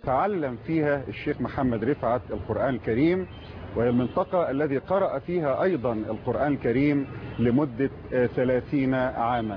تعلم فيها الشيخ محمد رفعت القرآن الكريم وهي المنطقة الذي قرأ فيها أيضا القرآن الكريم لمدة ثلاثين عاما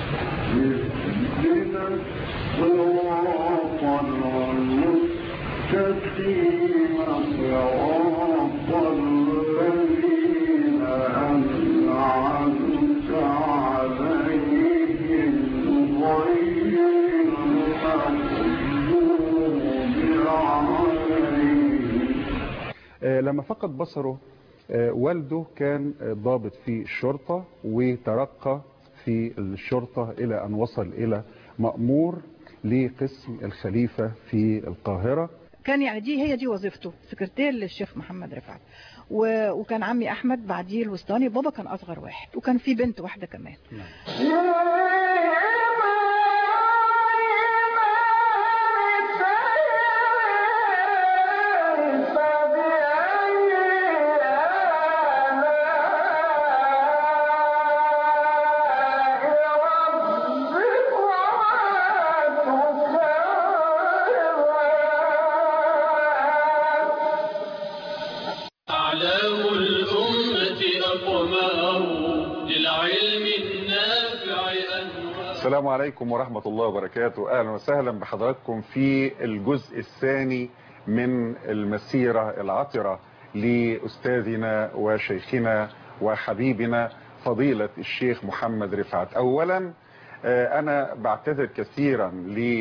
لما فقد بصره والده كان ضابط في الشرطة وترقى في الشرطة إلى أن وصل إلى مأمور لقسم الخليفة في القاهرة كان يعني دي هي دي وظيفته سكرتير للشيخ محمد رفعت و... وكان عمي أحمد بعديه الوسطاني بابا كان أصغر واحد وكان في بنت واحدة كمان السلام عليكم ورحمة الله وبركاته أهلا وسهلا بحضراتكم في الجزء الثاني من المسيرة العطرة لأستاذنا وشيخنا وحبيبنا فضيلة الشيخ محمد رفعت أولا أنا بعتذر كثيرا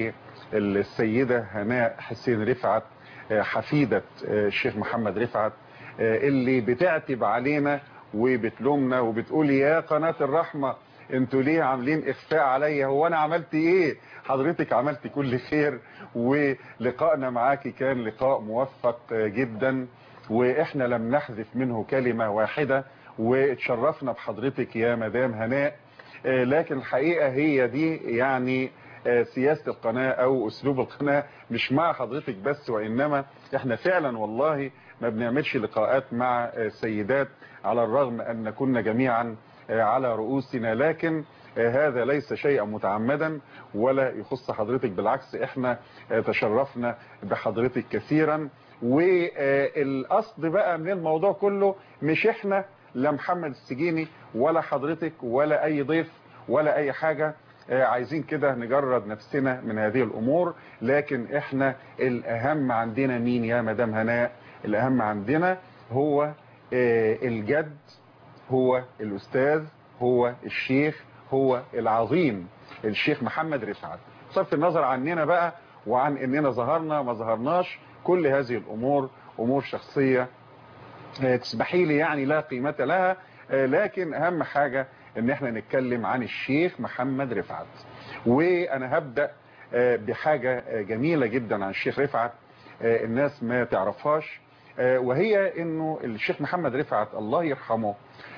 للسيدة هناء حسين رفعت حفيدة الشيخ محمد رفعت اللي بتعتب علينا وبتلومنا وبتقول يا قناة الرحمة انتوا ليه عاملين اخفاء عليا هو انا عملت ايه حضرتك عملت كل خير ولقائنا معاكي كان لقاء موفق جدا واحنا لم نحذف منه كلمة واحدة واتشرفنا بحضرتك يا مدام هناء لكن الحقيقة هي دي يعني سياسة القناة او اسلوب القناة مش مع حضرتك بس وانما احنا فعلا والله ما بنعملش لقاءات مع سيدات على الرغم ان كنا جميعا على رؤوسنا لكن هذا ليس شيئا متعمدا ولا يخص حضرتك بالعكس احنا تشرفنا بحضرتك كثيرا والقصد بقى من الموضوع كله مش احنا لا محمد السجيني ولا حضرتك ولا اي ضيف ولا اي حاجة عايزين كده نجرد نفسنا من هذه الامور لكن احنا الاهم عندنا مين يا مدام هناء الاهم عندنا هو الجد هو الأستاذ هو الشيخ هو العظيم الشيخ محمد رفعت صرف النظر عننا بقى وعن اننا ظهرنا ما ظهرناش كل هذه الامور امور شخصية تسمحي لي يعني لا قيمة لها لكن اهم حاجة ان احنا نتكلم عن الشيخ محمد رفعت وانا هبدأ بحاجة جميلة جدا عن الشيخ رفعت الناس ما تعرفهاش وهي انه الشيخ محمد رفعت الله يرحمه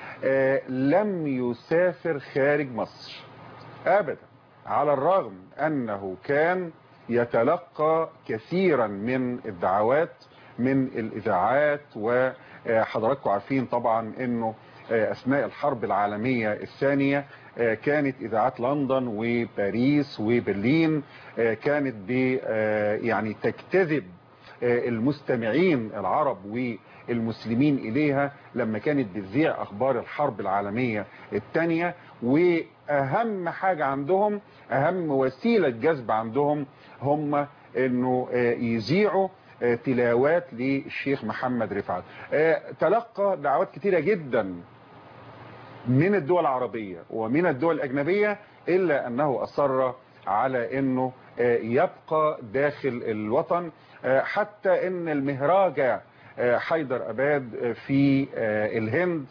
لم يسافر خارج مصر ابدا على الرغم انه كان يتلقى كثيرا من الدعوات من الاذاعات وحضراتكم عارفين طبعا انه اثناء الحرب العالمية الثانية كانت اذاعات لندن وباريس وبرلين كانت يعني تجتذب المستمعين العرب والمسلمين إليها لما كانت بتذيع أخبار الحرب العالمية الثانية وأهم حاجة عندهم أهم وسيلة جذب عندهم هم أنه يذيعوا تلاوات للشيخ محمد رفعت تلقى دعوات كتيرة جدا من الدول العربية ومن الدول الأجنبية إلا أنه أصر على أنه يبقى داخل الوطن حتى ان المهراجة حيدر اباد في الهند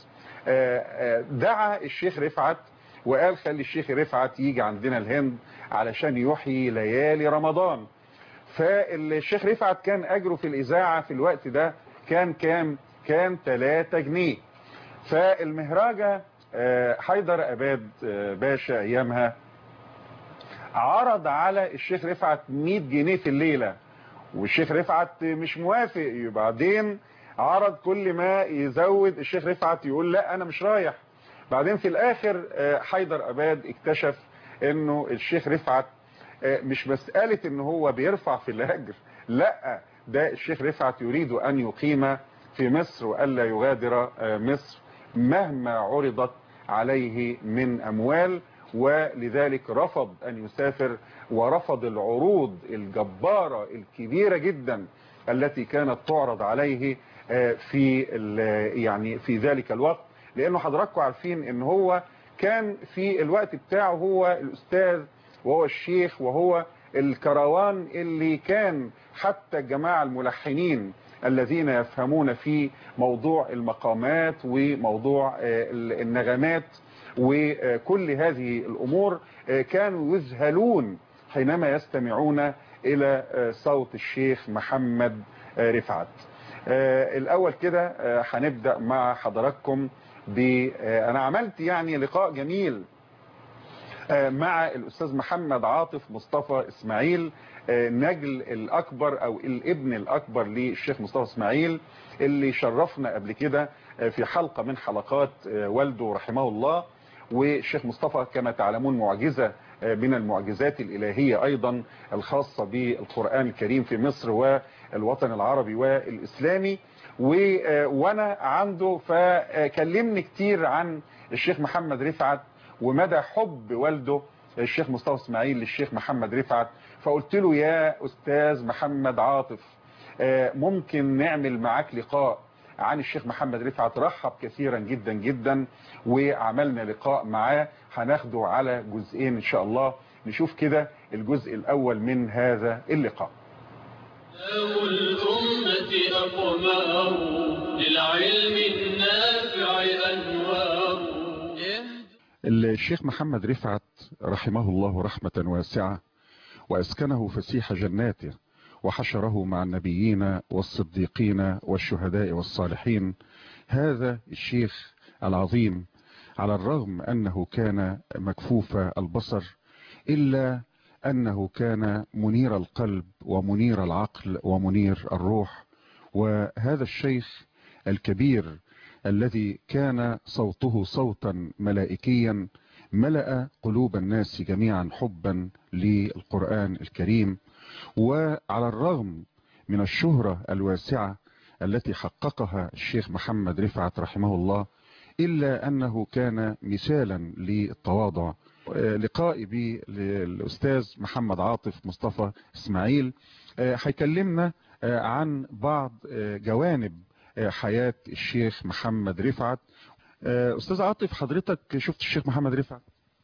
دعا الشيخ رفعت وقال خلي الشيخ رفعت يجي عندنا الهند علشان يحيي ليالي رمضان فالشيخ رفعت كان اجره في الاذاعة في الوقت ده كان كام كان 3 جنيه فالمهراجة حيدر اباد باشا ايامها عرض على الشيخ رفعت 100 جنيه في الليلة والشيخ رفعت مش موافق بعدين عرض كل ما يزود الشيخ رفعت يقول لا انا مش رايح بعدين في الاخر حيدر اباد اكتشف انه الشيخ رفعت آه، مش مسألة ان هو بيرفع في الاجر لا ده الشيخ رفعت يريد ان يقيم في مصر والا يغادر آه، مصر مهما عرضت عليه من اموال ولذلك رفض ان يسافر ورفض العروض الجبارة الكبيرة جدا التي كانت تعرض عليه آه، في ال- يعني في ذلك الوقت لانه حضراتكم عارفين ان هو كان في الوقت بتاعه هو الاستاذ وهو الشيخ وهو الكروان اللي كان حتى الجماعة الملحنين الذين يفهمون في موضوع المقامات وموضوع آه، النغمات وكل هذه الأمور آه، كانوا يذهلون حينما يستمعون إلى آه، صوت الشيخ محمد آه، رفعت آه، الأول كده آه، هنبدأ مع حضراتكم ب آه، أنا عملت يعني لقاء جميل آه، مع الأستاذ محمد عاطف مصطفى إسماعيل آه، نجل الأكبر أو الابن الأكبر للشيخ مصطفى إسماعيل اللي شرفنا قبل كده آه، في حلقة من حلقات آه، والده رحمه الله والشيخ مصطفى كما تعلمون معجزة آه، من المعجزات الإلهية أيضا الخاصة بالقرآن الكريم في مصر والوطن العربي والإسلامي و- آه، وأنا عنده فكلمني كتير عن الشيخ محمد رفعت ومدى حب والده الشيخ مصطفى اسماعيل للشيخ محمد رفعت فقلت له يا أستاذ محمد عاطف آه، ممكن نعمل معاك لقاء عن الشيخ محمد رفعت رحب كثيرا جدا جدا وعملنا لقاء معاه هناخده على جزئين ان شاء الله نشوف كده الجزء الاول من هذا اللقاء أو الأمة أقمار للعلم النافع أنوار الشيخ محمد رفعت رحمه الله رحمة واسعة وأسكنه فسيح جناته وحشره مع النبيين والصديقين والشهداء والصالحين هذا الشيخ العظيم على الرغم أنه كان مكفوف البصر إلا أنه كان منير القلب ومنير العقل ومنير الروح وهذا الشيخ الكبير الذي كان صوته صوتا ملائكيا ملأ قلوب الناس جميعا حبا للقرآن الكريم وعلى الرغم من الشهرة الواسعة التي حققها الشيخ محمد رفعت رحمه الله إلا أنه كان مثالا للتواضع آه، لقائي بالأستاذ محمد عاطف مصطفى إسماعيل آه، هيكلمنا آه، عن بعض آه، جوانب آه، حياة الشيخ محمد رفعت آه، أستاذ عاطف حضرتك شفت الشيخ محمد رفعت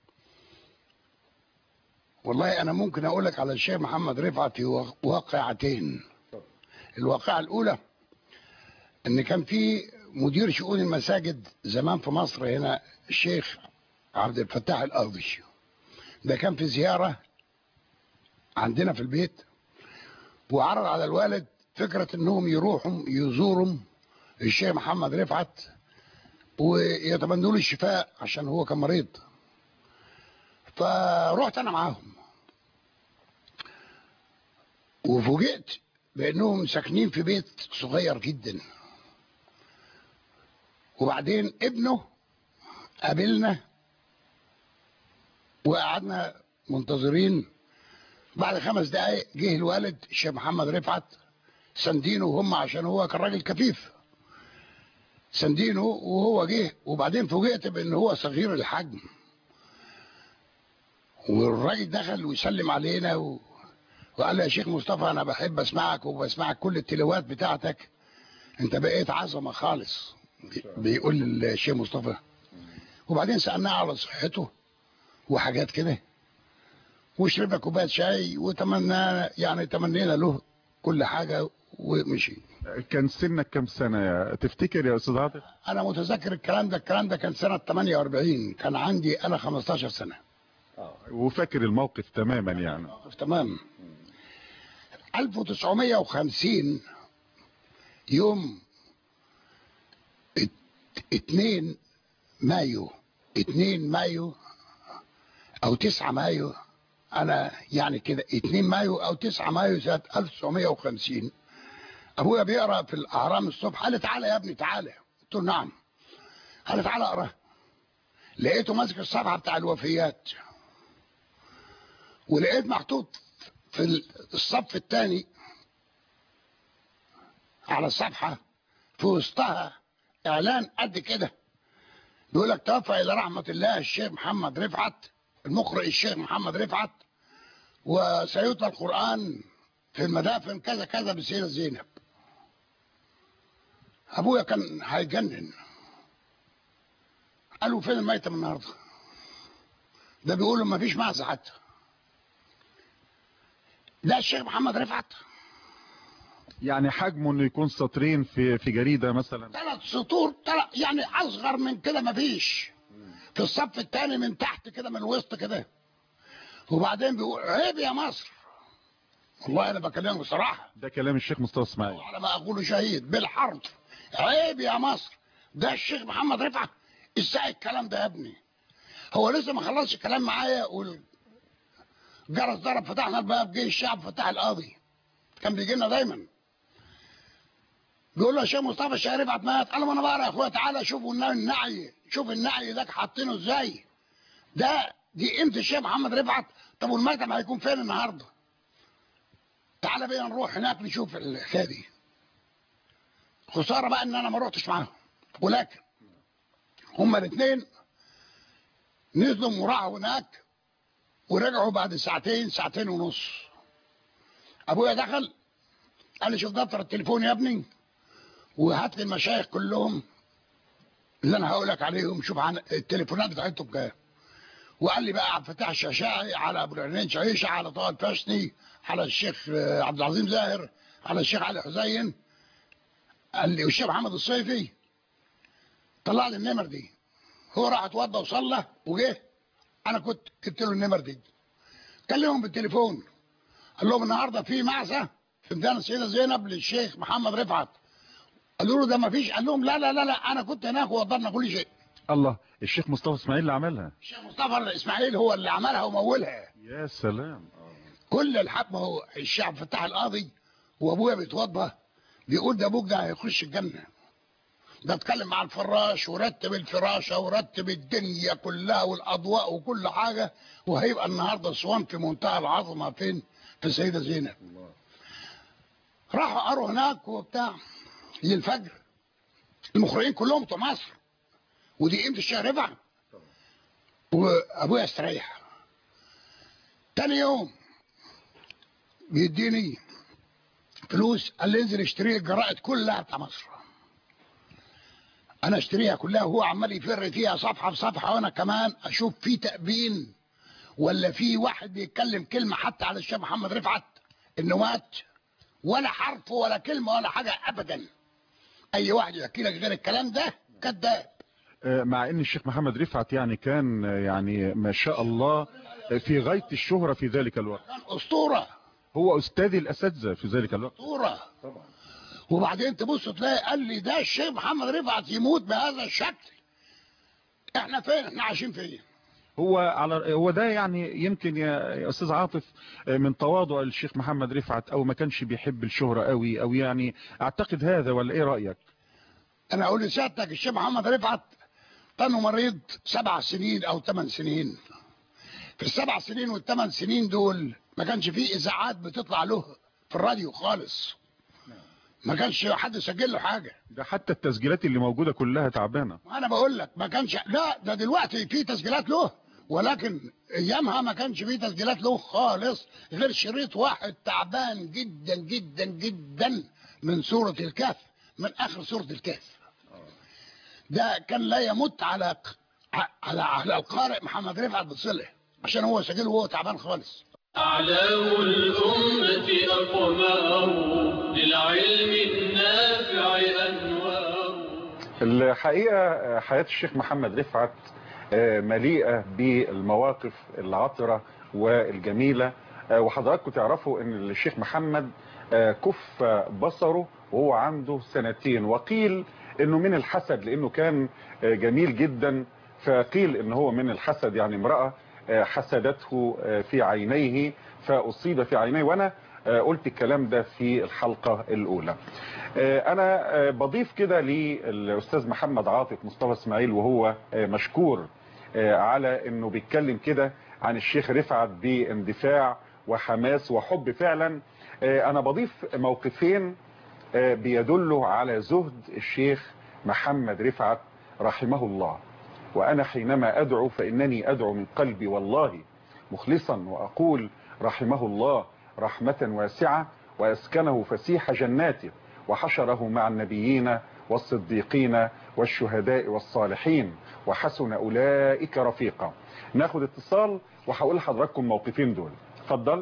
والله انا ممكن اقول لك على الشيخ محمد رفعت في وا- واقعتين الواقعه الاولى ان كان في مدير شؤون المساجد زمان في مصر هنا الشيخ عبد الفتاح القاضي ده كان في زياره عندنا في البيت وعرض على الوالد فكره انهم يروحوا يزوروا الشيخ محمد رفعت ويتمنوا له الشفاء عشان هو كان مريض فرحت انا معاهم وفوجئت بانهم ساكنين في بيت صغير جدا وبعدين ابنه قابلنا وقعدنا منتظرين بعد خمس دقايق جه الوالد الشيخ محمد رفعت سندينه وهم عشان هو كان راجل كفيف سندينه وهو جه وبعدين فوجئت بان هو صغير الحجم والراجل دخل ويسلم علينا و... وقال له يا شيخ مصطفى انا بحب اسمعك وبسمعك كل التلاوات بتاعتك انت بقيت عظمه خالص بي- بيقول الشيخ مصطفى وبعدين سالناه على صحته وحاجات كده وشربنا كوبايه شاي وتمنى يعني تمنينا له كل حاجه ومشي كان سنك كم سنة يا تفتكر يا أستاذ عاطف انا متذكر الكلام ده الكلام ده كان سنه 48 كان عندي انا 15 سنه وفاكر الموقف تماما يعني تمام 1950 يوم ات- 2 مايو 2 مايو او 9 مايو انا يعني كده 2 مايو او 9 مايو سنه 1950 ابويا بيقرا في الاهرام الصبح قال لي تعالى يا ابني تعالى قلت له نعم قال لي تعالى اقرا لقيته ماسك الصفحه بتاع الوفيات ولقيت محطوط في الصف الثاني على الصفحة في وسطها إعلان قد كده بيقول لك توفى إلى رحمة الله الشيخ محمد رفعت المقرئ الشيخ محمد رفعت وسيتلى القرآن في المدافن كذا كذا بسيرة زينب أبويا كان هيجنن قالوا فين الميتم النهارده ده بيقولوا ما فيش معزة حتى ده الشيخ محمد رفعت يعني حجمه انه يكون سطرين في في جريده مثلا ثلاث سطور تلات يعني اصغر من كده ما فيش في الصف الثاني من تحت كده من الوسط كده وبعدين بيقول عيب يا مصر والله انا بكلمك بصراحه ده كلام الشيخ مصطفى اسماعيل على ما اقول شهيد بالحرف عيب يا مصر ده الشيخ محمد رفعت ازاي الكلام ده يا ابني هو لسه ما خلصش الكلام معايا والجرس ضرب فتحنا الباب جه الشعب فتح القاضي كان بيجي لنا دايما بيقول له يا شيخ مصطفى الشيخ رفعت مات قال له ما انا بقرا يا اخويا تعالى شوفوا النعي شوف النعي ده حاطينه ازاي ده دي قيمه الشيخ محمد رفعت طب والمكتب هيكون فين النهارده تعالى بينا نروح هناك نشوف الحكايه دي خساره بقى ان انا ما رحتش معاهم ولكن هما الاثنين نزلوا وراحوا هناك ورجعوا بعد ساعتين ساعتين ونص ابويا دخل قال لي شوف دفتر التليفون يا ابني وهات لي المشايخ كلهم اللي انا هقول لك عليهم شوف عن التليفونات بتاعتهم كام وقال لي بقى عبد الفتاح الشاشاعي على ابو العينين شعيشه على طه الفشني على الشيخ عبد العظيم زاهر على الشيخ علي حسين قال لي والشيخ محمد الصيفي طلع لي النمر دي هو راح اتوضى وصلى وجه انا كنت جبت له النمر دي كلمهم بالتليفون قال لهم النهارده في معزه في ميدان السيده زينب للشيخ محمد رفعت قالوا له ده ما فيش قال لهم لا لا لا لا انا كنت هناك ووضرنا كل شيء الله الشيخ مصطفى اسماعيل اللي عملها الشيخ مصطفى الاسماعيل هو اللي عملها ومولها يا سلام كل الحق ما هو الشعب فتح القاضي وابويا بيتوضى بيقول ده ابوك ده هيخش الجنه ده اتكلم مع الفراش ورتب الفراشه ورتب الدنيا كلها والاضواء وكل حاجه وهيبقى النهارده اسوان في منتهى العظمه فين؟ في السيده زينب. راحوا قروا هناك وبتاع للفجر المخرجين كلهم بتوع مصر ودي قيمه الشيخ رفع وابويا استريح تاني يوم بيديني فلوس قال لي انزل اشتري الجرائد كلها بتاع مصر انا اشتريها كلها وهو عمال يفر فيها صفحه بصفحه وانا كمان اشوف في تأبين ولا في واحد بيتكلم كلمه حتى على الشيخ محمد رفعت انه مات ولا حرف ولا كلمه ولا حاجه ابدا اي واحد يحكي لك غير الكلام ده كذاب مع ان الشيخ محمد رفعت يعني كان يعني ما شاء الله في غاية الشهرة في ذلك الوقت كان اسطوره هو استاذ الاساتذة في ذلك الوقت اسطوره طبعا وبعدين تبص تلاقي قال لي ده الشيخ محمد رفعت يموت بهذا الشكل احنا فين احنا عايشين فين هو على هو ده يعني يمكن يا يا استاذ عاطف من تواضع الشيخ محمد رفعت او ما كانش بيحب الشهرة قوي او يعني اعتقد هذا ولا ايه رايك انا اقول لسيادتك الشيخ محمد رفعت كانوا مريض سبع سنين او ثمان سنين في السبع سنين والثمان سنين دول ما كانش فيه اذاعات بتطلع له في الراديو خالص ما كانش حد سجل له حاجه ده حتى التسجيلات اللي موجودة كلها تعبانة انا بقول لك ما كانش لا ده دلوقتي في تسجيلات له ولكن ايامها ما كانش في تسجيلات له خالص غير شريط واحد تعبان جدا جدا جدا من سورة الكهف من اخر سورة الكهف ده كان لا يمت على على على القارئ محمد رفعت بصله عشان هو سجله وهو تعبان خالص أعلام الأمة أقمار للعلم النافع أنوار الحقيقة حياة الشيخ محمد رفعت مليئة بالمواقف العطرة والجميلة وحضراتكم تعرفوا ان الشيخ محمد كف بصره وهو عنده سنتين وقيل انه من الحسد لانه كان جميل جدا فقيل ان هو من الحسد يعني امرأة حسدته في عينيه فاصيب في عينيه وانا قلت الكلام ده في الحلقة الاولى انا بضيف كده للاستاذ محمد عاطف مصطفى اسماعيل وهو مشكور على انه بيتكلم كده عن الشيخ رفعت باندفاع وحماس وحب فعلا آه، انا بضيف موقفين آه، بيدلوا على زهد الشيخ محمد رفعت رحمه الله وأنا حينما أدعو فإنني أدعو من قلبي والله مخلصا وأقول رحمه الله رحمة واسعة وأسكنه فسيح جناته وحشره مع النبيين والصديقين والشهداء والصالحين وحسن أولئك رفيقا ناخد اتصال وهقول لحضراتكم موقفين دول اتفضل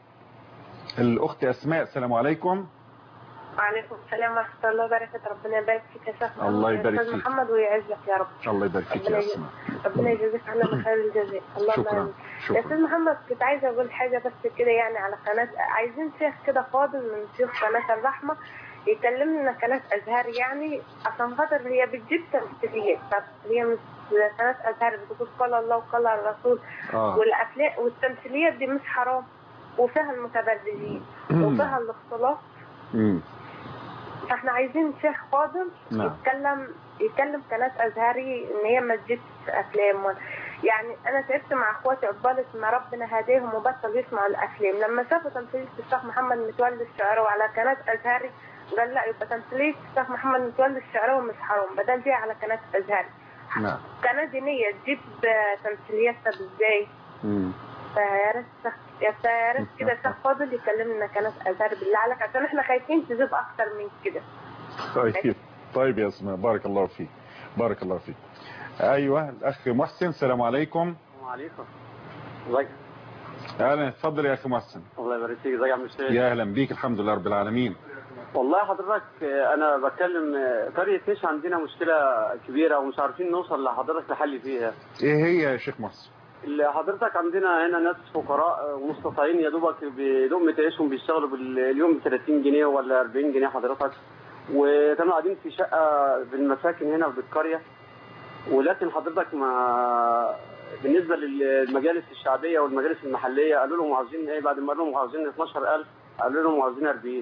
الأخت أسماء السلام عليكم وعليكم السلام ورحمة الله وبركاته ربنا يبارك فيك يا شيخ الله يبارك أستاذ فيك. محمد ويعزك يا رب الله يبارك فيك يا ربنا أسماء ربنا يجازيك عنا خير الجزاء اللهم شكرا آمين. يا أستاذ شكرا محمد كنت عايزة أقول حاجة بس كده يعني على قناة عايزين شيخ كده فاضل من شيخ قناة الرحمة يكلم لنا قناة أزهر يعني عشان خاطر هي بتجيب تمثيليات طب هي مش قناة أزهر بتقول قال الله وقال الرسول آه. والأفلام والتمثيليات دي مش حرام وفيها المتبرجين وفيها الاختلاط مم. فاحنا عايزين شيخ فاضل نعم. يتكلم يتكلم قناة أزهري إن هي ما تجيبش أفلام ولا يعني أنا تعبت مع إخواتي عقبال ما ربنا هداهم وبطلوا يسمعوا الأفلام لما شافوا تمثيلية الشيخ محمد متولي الشعراوي على قناة أزهري قال لا يبقى تمثيلية الشيخ محمد متولي الشعراوي مش حرام بدل فيها على قناة أزهري نعم قناة دينية تجيب آه، تمثيليات طب إزاي؟ مم. فيا ريت الشيخ- يا يا ريت كده الشيخ فاضل يكلمنا قناة أزهري بالله عليك عشان إحنا خايفين تجيب أكتر من كده طيب طيب يا اسماء بارك الله فيك بارك الله فيك ايوه الاخ محسن السلام عليكم عليكم ازيك اهلا اتفضل يا اخي محسن الله يبارك فيك ازيك يا عم الشيخ يا اهلا بيك الحمد لله رب العالمين والله حضرتك آه، انا بتكلم آه، قريه فيش عندنا مشكله كبيره ومش عارفين نوصل لحضرتك لحل فيها ايه هي يا شيخ محسن اللي حضرتك عندنا هنا ناس فقراء آه، ومستطيعين يا دوبك بلقمه عيشهم بيشتغلوا باليوم ب 30 جنيه ولا 40 جنيه حضرتك وكانوا قاعدين في شقه بالمساكن هنا في القريه ولكن حضرتك ما بالنسبه للمجالس الشعبيه والمجالس المحليه قالوا لهم عاوزين ايه بعد ما قالوا لهم عاوزين 12000 قالوا لهم عاوزين 40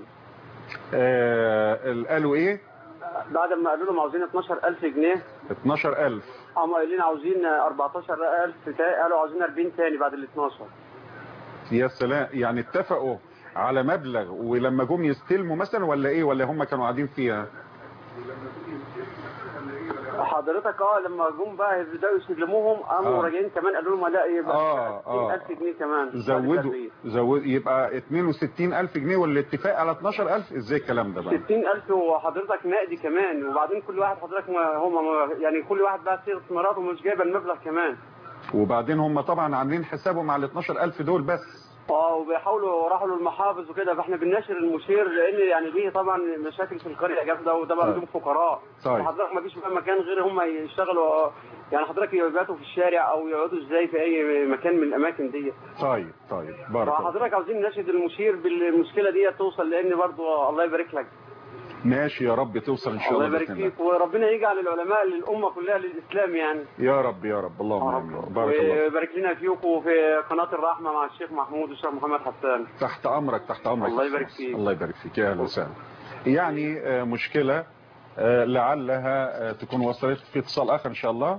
آه ال- قالوا ايه بعد ما قالوا لهم عاوزين 12000 جنيه 12000 قاموا قايلين عاوزين 14000 تا- قالوا عاوزين 40 تاني بعد ال 12 يا سلام يعني اتفقوا على مبلغ ولما جم يستلموا مثلا ولا ايه ولا هم كانوا قاعدين فيها حضرتك اه لما جم بقى يبداوا يسلموهم قاموا آه. راجعين كمان قالوا لهم لا يبقى آه، آه. 60000 جنيه كمان بعد زودوا التربية. زود يبقى 62000 جنيه والاتفاق على 12000 ازاي الكلام ده بقى 60000 وحضرتك نقدي كمان وبعدين كل واحد حضرتك ما هم ما يعني كل واحد بقى صيغه مراته مش جايبه المبلغ كمان وبعدين هم طبعا عاملين حسابهم على ال 12000 دول بس اه وبيحاولوا راحوا للمحافظ وكده فاحنا بنناشر المشير لان يعني ليه طبعا مشاكل في القريه جامده وطبعا طيب. دول فقراء طيب. وحضرتك ما فيش بقى مكان غير هم يشتغلوا يعني حضرتك يباتوا في الشارع او يقعدوا ازاي في اي مكان من الاماكن دي طيب طيب بارك الله فحضرتك عاوزين نناشد المشير بالمشكله دي توصل لان برضو الله يبارك لك ماشي يا رب توصل ان شاء الله الله يبارك بإذن الله. فيك وربنا يجعل العلماء للامه كلها للاسلام يعني يا رب يا رب اللهم امين بارك الله فيك. ويبارك لنا فيكم وفي قناه الرحمه مع الشيخ محمود والشيخ محمد حسان تحت امرك تحت امرك الله يا يبارك أستاذ. فيك. الله يبارك فيك يا اهلا وسهلا يعني آه، مشكله آه، لعلها آه، تكون وصلت في اتصال اخر ان شاء الله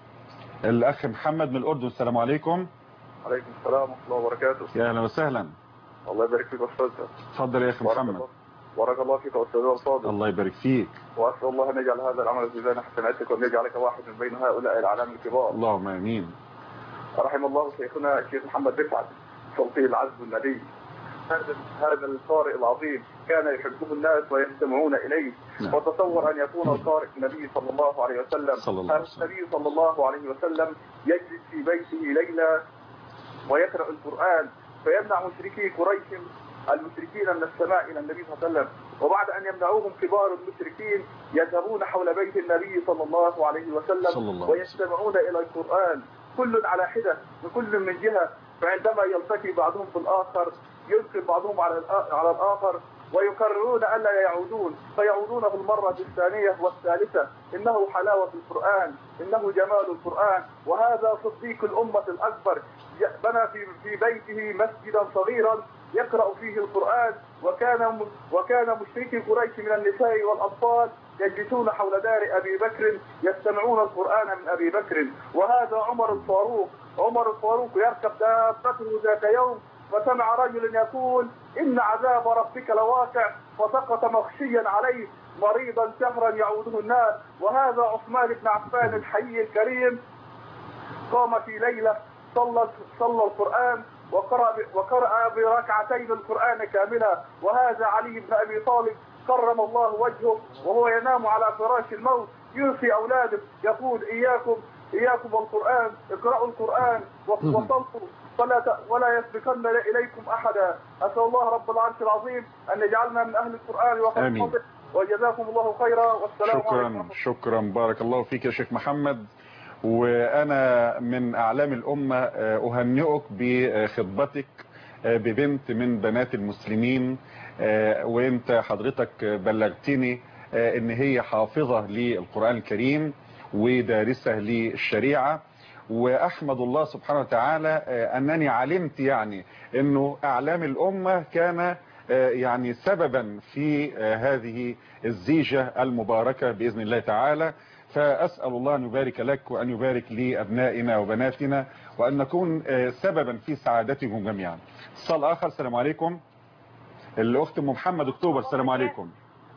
الاخ محمد من الاردن السلام عليكم عليكم السلام ورحمة الله وبركاته يا اهلا وسهلا الله يبارك فيك أستاذ اتفضل يا اخي بارك محمد الله بارك الله فيك أستاذ الفاضل الله يبارك فيك وأسأل الله أن يجعل هذا العمل في ميزان حسناتك وأن يجعلك واحد من بين هؤلاء الأعلام الكبار اللهم امين رحم الله شيخنا الشيخ محمد رفعت صوتي العذب النبي هذا هذا القارئ العظيم كان يحبه الناس ويستمعون إليه نعم. وتصور أن يكون القارئ النبي صلى الله عليه وسلم صلى الله عليه وسلم. النبي صلى الله عليه وسلم يجلس في بيته ليلة ويقرأ القرآن فيمنع مشركي قريش المشركين من السماء إلى النبي صلى الله عليه وسلم وبعد أن يمنعوهم كبار المشركين يذهبون حول بيت النبي صلى الله عليه وسلم صلى الله عليه وسلم. ويستمعون إلى القرآن كل على حدة وكل من جهة فعندما يلتقي بعضهم بالآخر يلقي بعضهم على الآ- على الآخر ويقررون ألا يعودون فيعودون في المرة الثانية والثالثة إنه حلاوة القرآن إنه جمال القرآن وهذا صديق الأمة الأكبر ي- بنى في في بيته مسجدا صغيرا يقرأ فيه القرآن وكان م- وكان مشركي قريش من النساء والأطفال يجلسون حول دار أبي بكر يستمعون القرآن من أبي بكر وهذا عمر الفاروق عمر الفاروق يركب دابته ذات يوم فسمع رجل يقول إن عذاب ربك لواقع فسقط مغشيا عليه مريضا شهرا يعوده الناس وهذا عثمان بن عفان الحي الكريم قام في ليلة صلى صلى القرآن وقرأ ب- وقرأ بركعتين القرآن كاملا وهذا علي بن أبي طالب كرم الله وجهه وهو ينام على فراش الموت يوصي أولاده يقول إياكم إياكم القرآن اقرأوا القرآن وصلوا فلا ت- ولا يسبقن إليكم أحدا أسأل الله رب العرش العظيم أن يجعلنا من أهل القرآن آمين. وخلقه وجزاكم الله خيرا والسلام عليكم شكرا شكرا بارك الله فيك يا شيخ محمد وانا من اعلام الامه آه، اهنئك بخطبتك آه، ببنت من بنات المسلمين آه، وانت حضرتك بلغتني آه، ان هي حافظه للقران الكريم ودارسه للشريعه واحمد الله سبحانه وتعالى آه، انني علمت يعني انه اعلام الامه كان آه، يعني سببا في آه، هذه الزيجة المباركة بإذن الله تعالى فأسأل الله أن يبارك لك وأن يبارك لأبنائنا وبناتنا وأن نكون آه، سببا في سعادتهم جميعا اتصال آخر السلام عليكم الأخت أم محمد أكتوبر السلام عليكم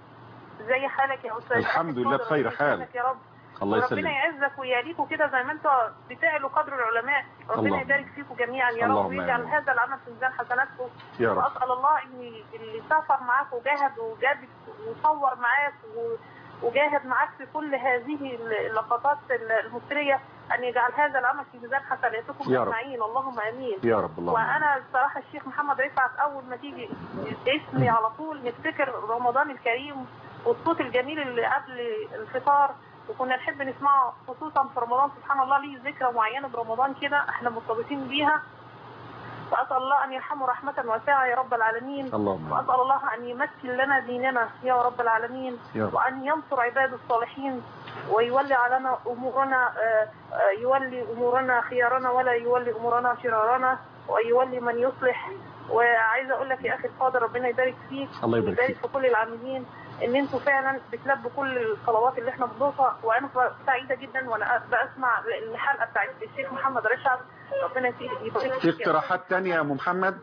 زي حالك يا استاذ الحمد لله بخير حال. يا رب الله وربنا يسلمك يعزك ويليكوا كده زي ما انتوا بتعلوا قدر العلماء ربنا اللهم. يبارك فيكم جميعا يا اللهم رب ويجعل آمين. هذا العمل في ميزان حسناتكم يا رب واسال الله ان اللي سافر معاك وجاهد وجاد وصور معاك و- وجاهد معاك في كل هذه اللقطات المثريه ان يجعل هذا العمل في ميزان حسناتكم يا رب. اجمعين اللهم امين يا رب اللهم آمين. وانا الصراحه الشيخ محمد رفعت اول ما تيجي اسمي على طول نفتكر رمضان الكريم والصوت الجميل اللي قبل الفطار وكنا نحب نسمعه خصوصا في رمضان سبحان الله ليه ذكرى معينه برمضان كده احنا مرتبطين بيها فاسال الله ان يرحمه رحمه واسعه يا رب العالمين اللهم آمين. واسال الله ان يمكن لنا ديننا يا رب العالمين يا رب وأن ينصر عباد الصالحين ويولي علينا أمورنا آه، آه، يولي أمورنا خيارنا ولا يولي أمورنا شرارنا ويولي من يصلح وعايزة أقول لك يا أخي الفاضل ربنا يبارك فيك الله يبارك ويبارك فيك. في كل العاملين إن أنتوا فعلا بتلبوا كل الصلوات اللي إحنا بنضيفها وأنا سعيدة جدا وأنا بسمع الحلقة بتاعت الشيخ محمد رشاد ربنا يبارك في فيك يا اقتراحات تانية يا أم محمد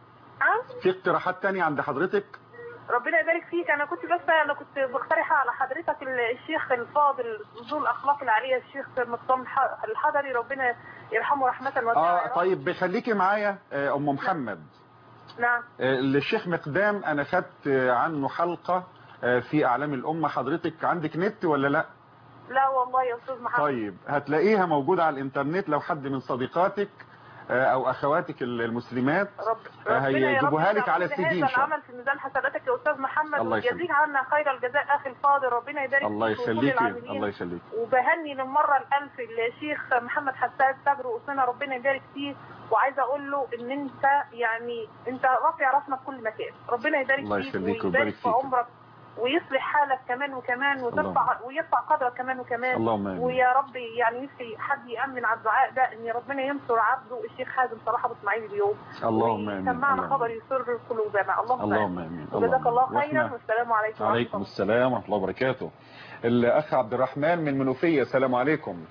أه؟ في اقتراحات تانية عند حضرتك ربنا يبارك فيك انا كنت بس انا كنت بقترح على حضرتك الشيخ الفاضل ذو الاخلاق العاليه الشيخ مقدام الح- الحضري ربنا يرحمه رحمه واسعه اه يا رب. طيب خليكي معايا آه، أم محمد نعم آه، الشيخ مقدام انا خدت آه، عنه حلقة آه، في اعلام الامة حضرتك عندك نت ولا لا لا والله يا استاذ محمد طيب هتلاقيها موجودة على الانترنت لو حد من صديقاتك آه، او اخواتك المسلمات رب آه، ربنا يا رب هيجيبوها لك يجعل على كل السي دي إن هذا شاء الله. العمل في ميزان حسناتك يا استاذ محمد الله ويجزيك يخليك. عنا خير الجزاء اخي الفاضل ربنا يبارك الله فيك وكل يخليكي العاملين. الله يخليك وبهني للمرة الألف الشيخ محمد حسان صبر وأسنة ربنا يبارك فيه وعايزة أقول له إن أنت يعني أنت رافع راسنا في كل مكان ربنا يبارك الله فيك يخليك ويبارك ويبارك في فيك. عمرك ويصلح حالك كمان وكمان وترفع ويرفع قدرك كمان وكمان اللهم امين ويا رب يعني نفسي حد يأمن على الدعاء ده إن ربنا ينصر عبده الشيخ حازم صلاح أبو إسماعيل اليوم اللهم امين ويسمعنا اللهم خبر آمين. يسر قلوبنا اللهم آمين اللهم امين وجزاك الله آمين. خيرا وإحنا- والسلام عليكم ورحمة عليكم الله. السلام ورحمة الله وبركاته الأخ عبد الرحمن من منوفية السلام عليكم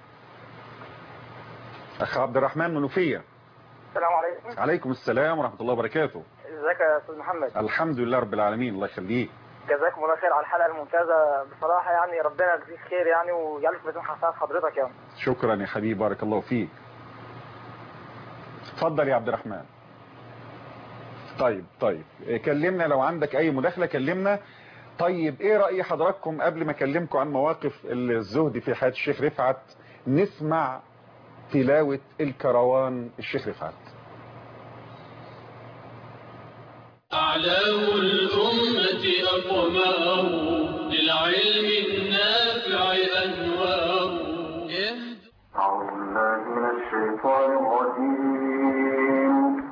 أخ عبد الرحمن منوفية السلام عليكم عليكم السلام ورحمة الله وبركاته ازيك يا استاذ محمد الحمد لله رب العالمين الله يخليك جزاكم الله خير على الحلقه الممتازه بصراحه يعني ربنا يجزيك خير يعني ويجعل في ميزان حسنات حضرتك يعني شكرا يا حبيبي بارك الله فيك اتفضل يا عبد الرحمن طيب طيب إيه، كلمنا لو عندك اي مداخلة كلمنا طيب ايه رأي حضراتكم قبل ما اكلمكم عن مواقف الزهد في حياة الشيخ رفعت نسمع تلاوة الكروان الشيخ رفعت أعلام الأمة أقمار للعلم النافع أنوار يهدي أعوذ بالله من الشيطان الرجيم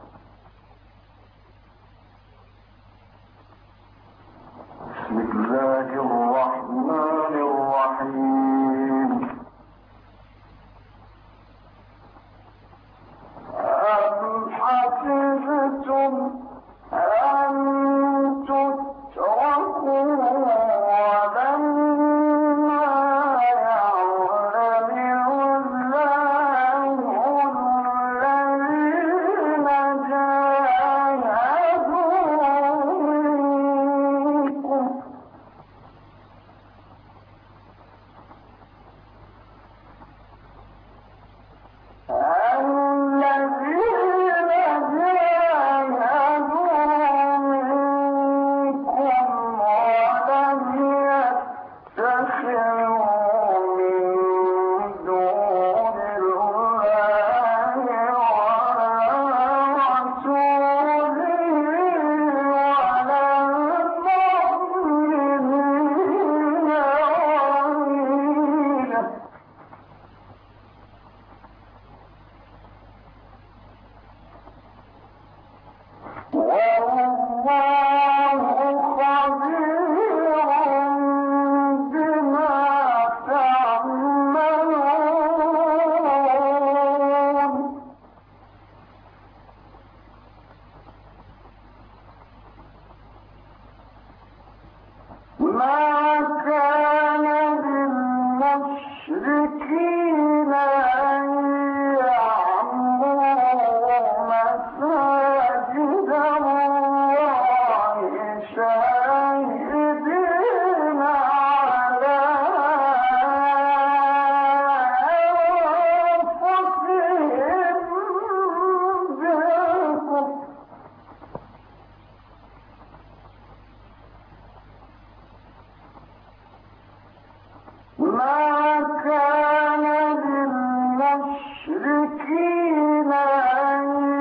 بسم الله الرحمن الرحيم أم حسبتم أن تتركوا ولم ما كان للمشركين أن يعمروا مساجد الله شاهدين على أنفسهم بالكفر ما كان للمشركين أن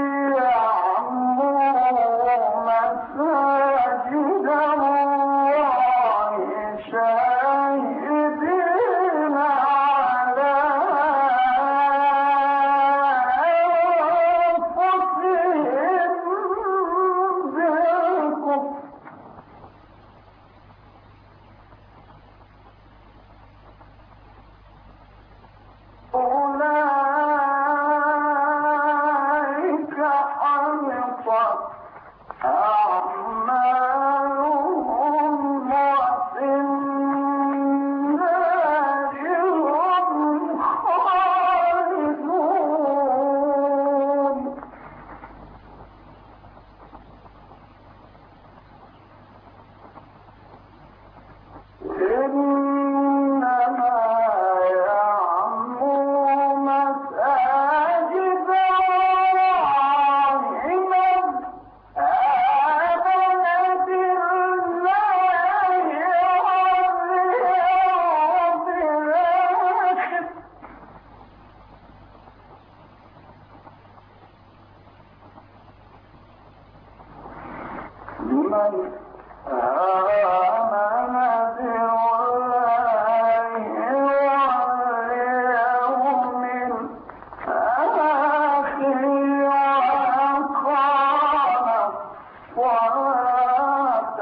يعمروا مساجد الله شاهدين على أنفسهم بالكفر أولئك حبطت أعمالهم وفي النار هم خالدون إنما يعمر مساجد الله من آمن بالله واليوم الآخر من آمن بالله واليوم الآخر وأقام الصلاة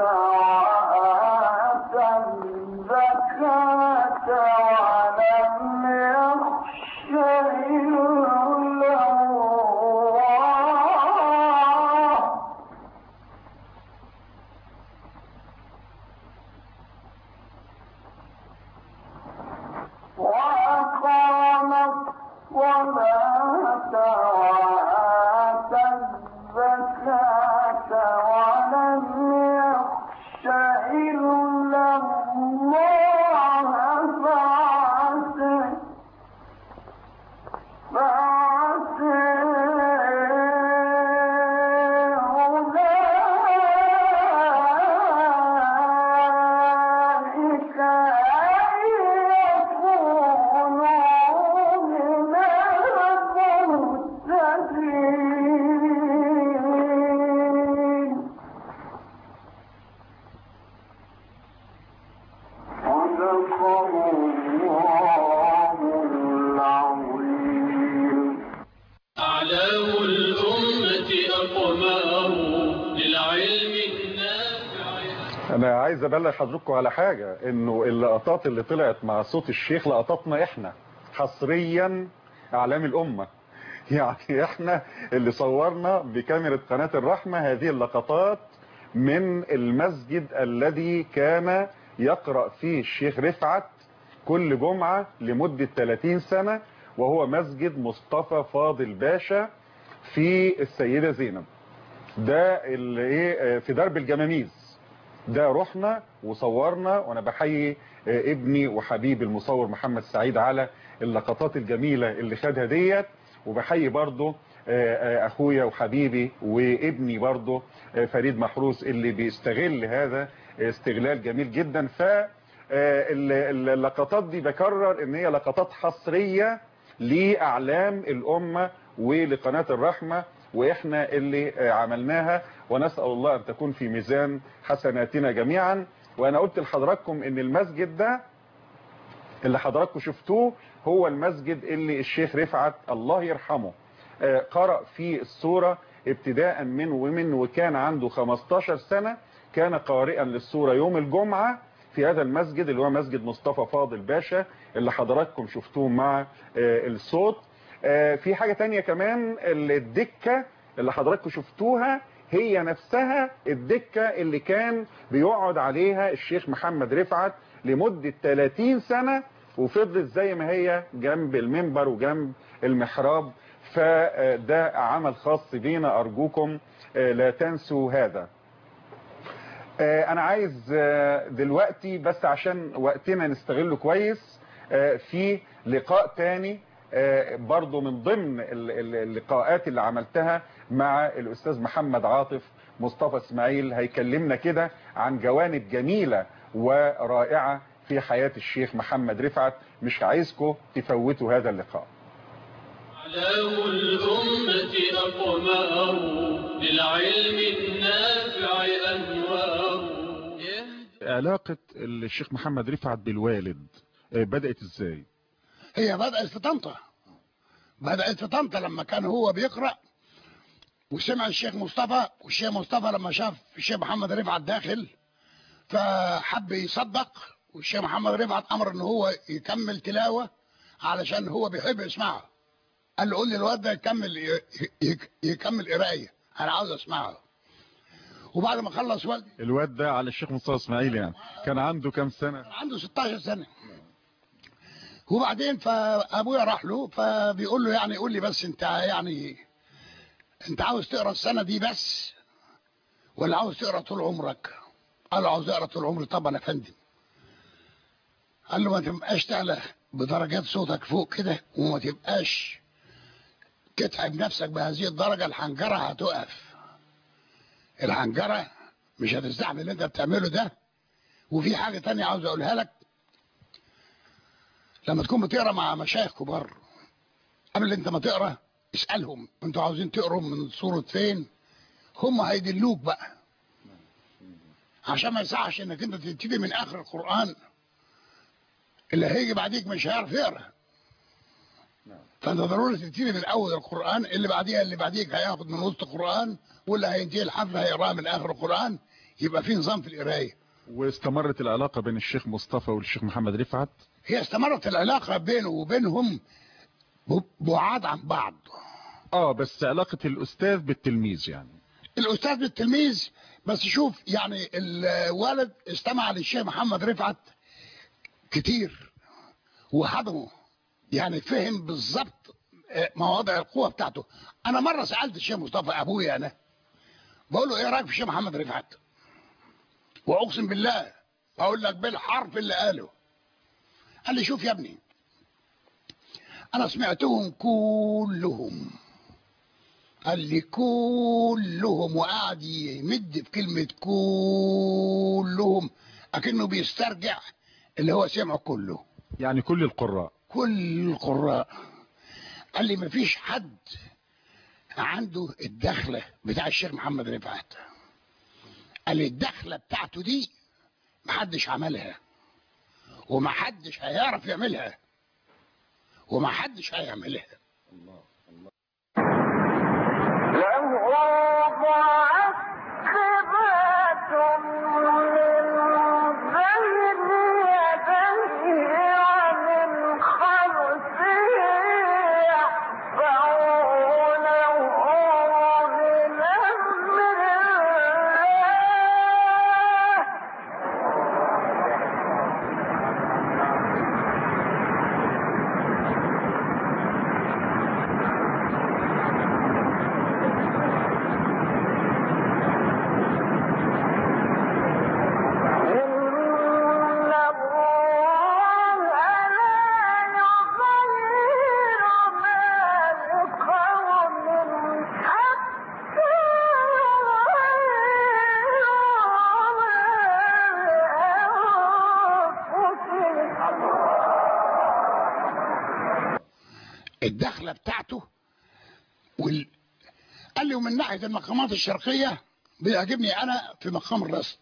وآتى الزكاة ولم يخش إلا الله وأقام الصلاة وآتى الزكاة ولم يخش إلا الله فعسى فعسى أولئك أن يكونوا من المهتدين صدق الله العظيم أعلام الأمة أقماه للعلم النافع انا عايز ابلغ حضراتكم على حاجة انه اللقطات اللي طلعت مع صوت الشيخ لقطاتنا احنا حصريا اعلام الامة يعني احنا اللي صورنا بكاميرا قناة الرحمة هذه اللقطات من المسجد الذي كان يقرأ فيه الشيخ رفعت كل جمعة لمدة 30 سنة وهو مسجد مصطفى فاضل باشا في السيدة زينب ده اللي ايه في درب الجماميز ده رحنا وصورنا وانا بحيي آه، ابني وحبيبي المصور محمد سعيد على اللقطات الجميلة اللي خدها ديت وبحيي برضو آه، آه، اخويا وحبيبي وابني برضو آه، فريد محروس اللي بيستغل هذا استغلال جميل جدا ف آه، ال- ال- اللقطات دي بكرر ان هي لقطات حصرية لأعلام الأمة ولقناة الرحمة وإحنا اللي آه، عملناها ونسأل الله أن تكون في ميزان حسناتنا جميعا وأنا قلت لحضراتكم إن المسجد ده اللي حضراتكم شفتوه هو المسجد اللي الشيخ رفعت الله يرحمه آه، قرأ فيه السورة ابتداء من ومن وكان عنده 15 سنة كان قارئا للسورة يوم الجمعة في هذا المسجد اللي هو مسجد مصطفى فاضل باشا اللي حضراتكم شفتوه مع آه، الصوت آه، في حاجة تانية كمان الدكة اللي حضراتكم شفتوها هي نفسها الدكة اللي كان بيقعد عليها الشيخ محمد رفعت لمدة 30 سنة وفضلت زي ما هي جنب المنبر وجنب المحراب فده عمل خاص بينا أرجوكم لا تنسوا هذا انا عايز دلوقتي بس عشان وقتنا نستغله كويس في لقاء تاني برضو من ضمن اللقاءات اللي عملتها مع الاستاذ محمد عاطف مصطفى اسماعيل هيكلمنا كده عن جوانب جميلة ورائعة في حياة الشيخ محمد رفعت مش عايزكم تفوتوا هذا اللقاء أعلام الأمة أقمار للعلم النافع أنوار علاقة الشيخ محمد رفعت بالوالد بدأت ازاي هي بدأت في طنطا بدأت في طنطا لما كان هو بيقرأ وسمع الشيخ مصطفى والشيخ مصطفى لما شاف الشيخ محمد رفعت داخل فحب يصدق والشيخ محمد رفعت امر ان هو يكمل تلاوه علشان هو بيحب يسمعها قال له قول لي الواد ده يكمل يكمل قرايه انا عاوز اسمعها وبعد ما خلص والدي الواد ده على الشيخ مصطفى اسماعيل يعني كان عنده كام سنه كان عنده 16 سنه وبعدين فابويا راح له فبيقول له يعني قول لي بس انت يعني انت عاوز تقرا السنه دي بس ولا عاوز تقرا طول عمرك قال له عاوز اقرا طول عمري طبعا يا فندم قال له ما تبقاش تعلى بدرجات صوتك فوق كده وما تبقاش تتعب نفسك بهذه الدرجة الحنجرة هتقف الحنجرة مش هتستحمل اللي انت بتعمله ده وفي حاجة تانية عاوز اقولها لك لما تكون بتقرا مع مشايخ كبار قبل انت ما تقرا اسألهم انتوا عاوزين تقروا من صورة فين هم هيدلوك بقى عشان ما يصحش انك انت تبتدي من اخر القرآن اللي هيجي بعديك مش هيعرف يقرا فانت ضروري تبتدي من اول القران اللي بعديها اللي بعديك هياخد من وسط القران واللي هينتهي الحفله هيقراها من اخر القران يبقى في نظام في القرايه واستمرت العلاقه بين الشيخ مصطفى والشيخ محمد رفعت هي استمرت العلاقه بينه وبينهم بعاد عن بعض اه بس علاقه الاستاذ بالتلميذ يعني الاستاذ بالتلميذ بس شوف يعني الوالد استمع للشيخ محمد رفعت كتير وحضنه يعني فهم بالظبط مواضع القوة بتاعته انا مرة سألت الشيخ مصطفى ابويا انا بقول له ايه رايك في الشيخ محمد رفعت واقسم بالله اقول لك بالحرف اللي قاله قال لي شوف يا ابني انا سمعتهم كلهم قال لي كلهم وقعد يمد في كلمة كلهم اكنه بيسترجع اللي هو سمعه كله يعني كل القراء كل القراء قال لي مفيش حد عنده الدخلة بتاع الشيخ محمد رفعت قال لي الدخلة بتاعته دي محدش عملها ومحدش هيعرف يعملها ومحدش هيعملها الدخلة بتاعته وال... قال لي ومن ناحية المقامات الشرقية بيعجبني أنا في مقام الرصد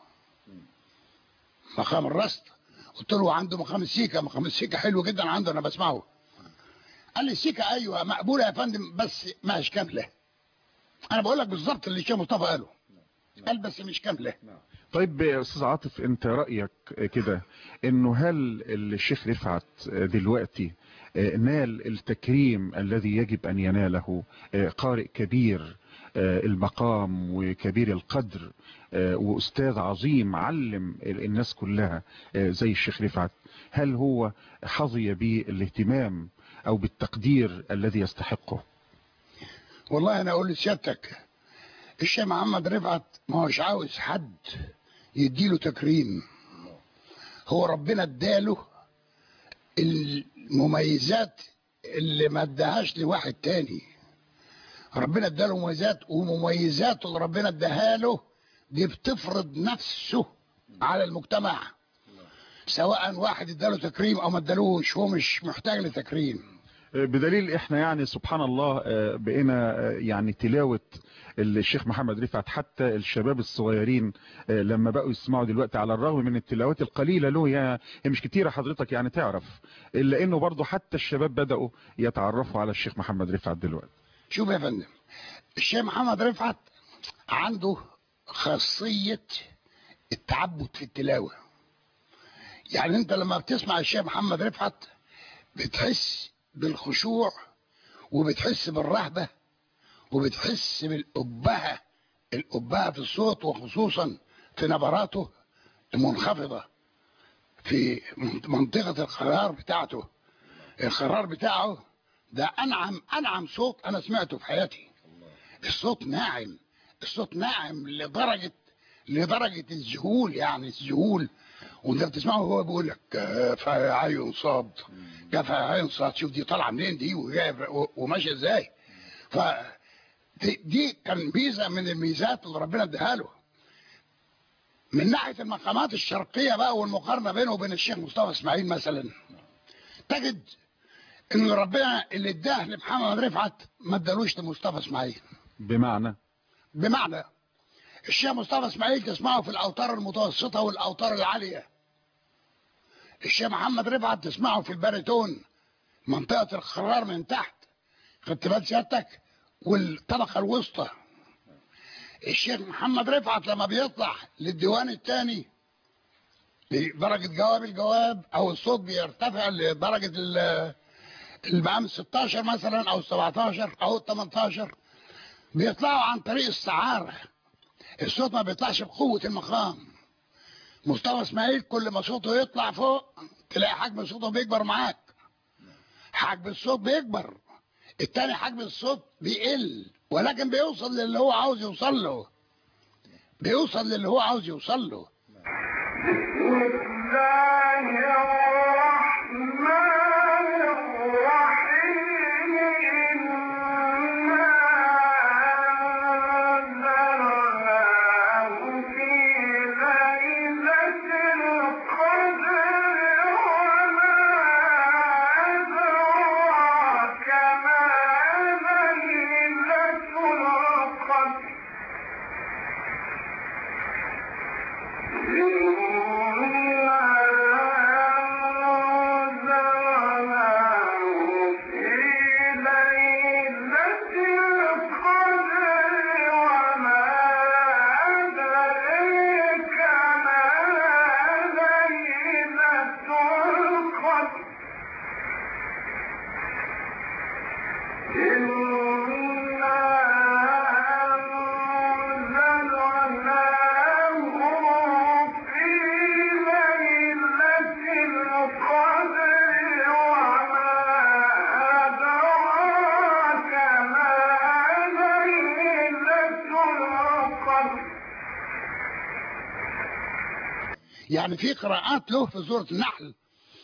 مقام الرصد قلت له عنده مقام السيكا مقام السيكا حلو جدا عنده أنا بسمعه قال لي السيكا أيوة مقبولة يا فندم بس مش كاملة أنا بقول لك بالظبط اللي الشيخ مصطفى قاله قال بس مش كاملة طيب يا استاذ عاطف انت رايك كده انه هل الشيخ رفعت دلوقتي نال التكريم الذي يجب ان يناله قارئ كبير آه، المقام وكبير القدر آه، وأستاذ عظيم علم الناس كلها آه، زي الشيخ رفعت هل هو حظي بالاهتمام أو بالتقدير الذي يستحقه والله انا اقول لسيادتك الشيخ محمد رفعت ما هوش عاوز حد يديله تكريم هو ربنا اداله المميزات اللي ما اداهاش لواحد تاني ربنا اداله مميزات ومميزاته اللي ربنا اداها له دي بتفرض نفسه على المجتمع سواء واحد اداله تكريم او ما ادالوش هو مش محتاج لتكريم بدليل احنا يعني سبحان الله آه، بقينا آه، يعني تلاوة الشيخ محمد رفعت حتى الشباب الصغيرين آه، لما بقوا يسمعوا دلوقتي على الرغم من التلاوات القليلة له هي هي مش كتيرة حضرتك يعني تعرف الا انه برضه حتى الشباب بدأوا يتعرفوا على الشيخ محمد رفعت دلوقتي شوف يا فندم الشيخ محمد رفعت عنده خاصية التعبد في التلاوة يعني انت لما بتسمع الشيخ محمد رفعت بتحس بالخشوع وبتحس بالرهبة وبتحس بالأبهة الأبهة في الصوت وخصوصا في نبراته المنخفضة في منطقة القرار بتاعته القرار بتاعه ده أنعم أنعم صوت أنا سمعته في حياتي الصوت ناعم الصوت ناعم لدرجة لدرجة الذهول يعني الذهول وانت بتسمعه هو بيقول لك كفى عين صاد كفى عين صاد شوف دي طالعه منين دي وجايب- و- وماشيه ازاي ف دي, دي كان ميزه من الميزات اللي ربنا اداها له من ناحيه المقامات الشرقيه بقى والمقارنه بينه وبين الشيخ مصطفى اسماعيل مثلا تجد ان ربنا اللي اداه لمحمد رفعت ما ادالوش لمصطفى اسماعيل بمعنى بمعنى الشيخ مصطفى اسماعيل تسمعه في الاوتار المتوسطه والاوتار العاليه الشيخ محمد رفعت تسمعه في الباريتون منطقه القرار من تحت خدت بال سيادتك والطبقه الوسطى الشيخ محمد رفعت لما بيطلع للديوان الثاني لدرجه جواب الجواب او الصوت بيرتفع لدرجه ال- المقام 16 مثلا او 17 او 18 بيطلعوا عن طريق السعاره الصوت ما بيطلعش بقوة المقام مصطفى اسماعيل كل ما صوته يطلع فوق تلاقي حجم صوته بيكبر معاك حجم الصوت بيكبر التاني حجم الصوت بيقل ولكن بيوصل للي هو عاوز يوصل له بيوصل للي هو عاوز يوصل له يعني في قراءات له في سورة النحل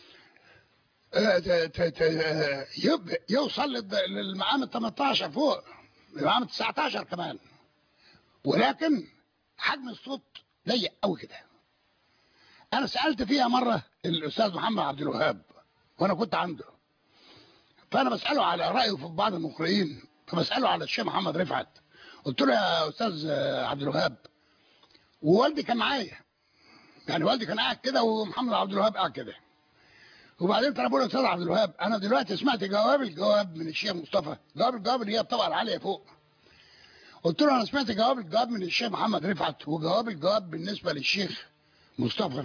آه، ت- ت- ت- آه، يب- يوصل للد- للمقام ال 18 فوق المقام ال 19 كمان ولكن حجم الصوت ضيق قوي كده انا سالت فيها مره الاستاذ محمد عبد الوهاب وانا كنت عنده فانا بساله على رايه في بعض المقرئين فبساله على الشيخ محمد رفعت قلت له يا استاذ آه، عبد الوهاب ووالدي كان معايا يعني والدي كان قاعد كده ومحمد عبد الوهاب قاعد كده وبعدين انا بقول له استاذ عبد الوهاب انا دلوقتي سمعت جواب الجواب من الشيخ مصطفى جواب الجواب اللي هي الطبقه العاليه فوق قلت له انا سمعت جواب الجواب من الشيخ محمد رفعت وجواب الجواب بالنسبه للشيخ مصطفى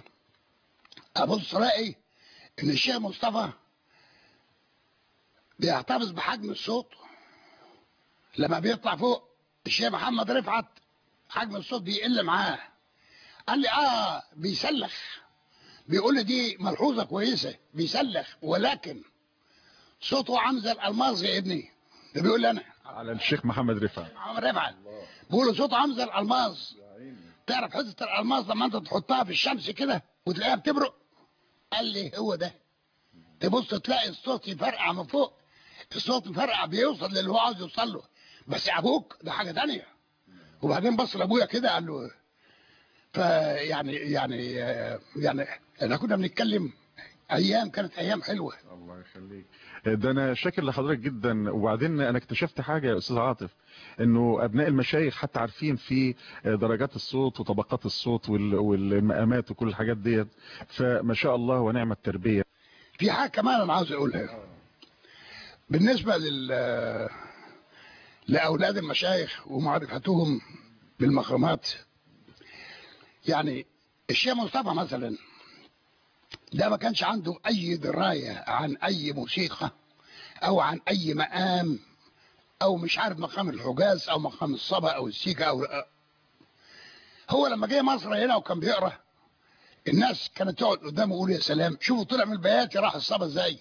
ابص الاقي ان الشيخ مصطفى بيحتفظ بحجم الصوت لما بيطلع فوق الشيخ محمد رفعت حجم الصوت بيقل معاه قال لي اه بيسلخ بيقول لي دي ملحوظه كويسه بيسلخ ولكن صوته عامل زي الالماظ يا ابني ده بيقول لي انا على الشيخ محمد رفعت محمد رفعت بيقول له صوته عامل زي الالماظ تعرف حته الالماظ لما انت تحطها في الشمس كده وتلاقيها بتبرق قال لي هو ده تبص تلاقي الصوت يفرقع من فوق الصوت مفرقع بيوصل للي هو عاوز يوصل له بس ابوك ده حاجه تانية وبعدين بص لابويا كده قال له فيعني يعني يعني احنا كنا بنتكلم ايام كانت ايام حلوه الله يخليك ده انا شاكر لحضرتك جدا وبعدين انا اكتشفت حاجه يا استاذ عاطف انه ابناء المشايخ حتى عارفين في درجات الصوت وطبقات الصوت وال- والمقامات وكل الحاجات ديت فما شاء الله ونعم التربيه في حاجه كمان انا عاوز اقولها بالنسبه لل لاولاد المشايخ ومعرفتهم بالمقامات يعني الشيخ مصطفى مثلا ده ما كانش عنده اي درايه عن اي موسيقى او عن اي مقام او مش عارف مقام الحجاز او مقام الصبا او السيكا او هو لما جه مصر هنا وكان بيقرا الناس كانت تقعد قدامه يقول يا سلام شوفوا طلع من البياتي راح الصبا ازاي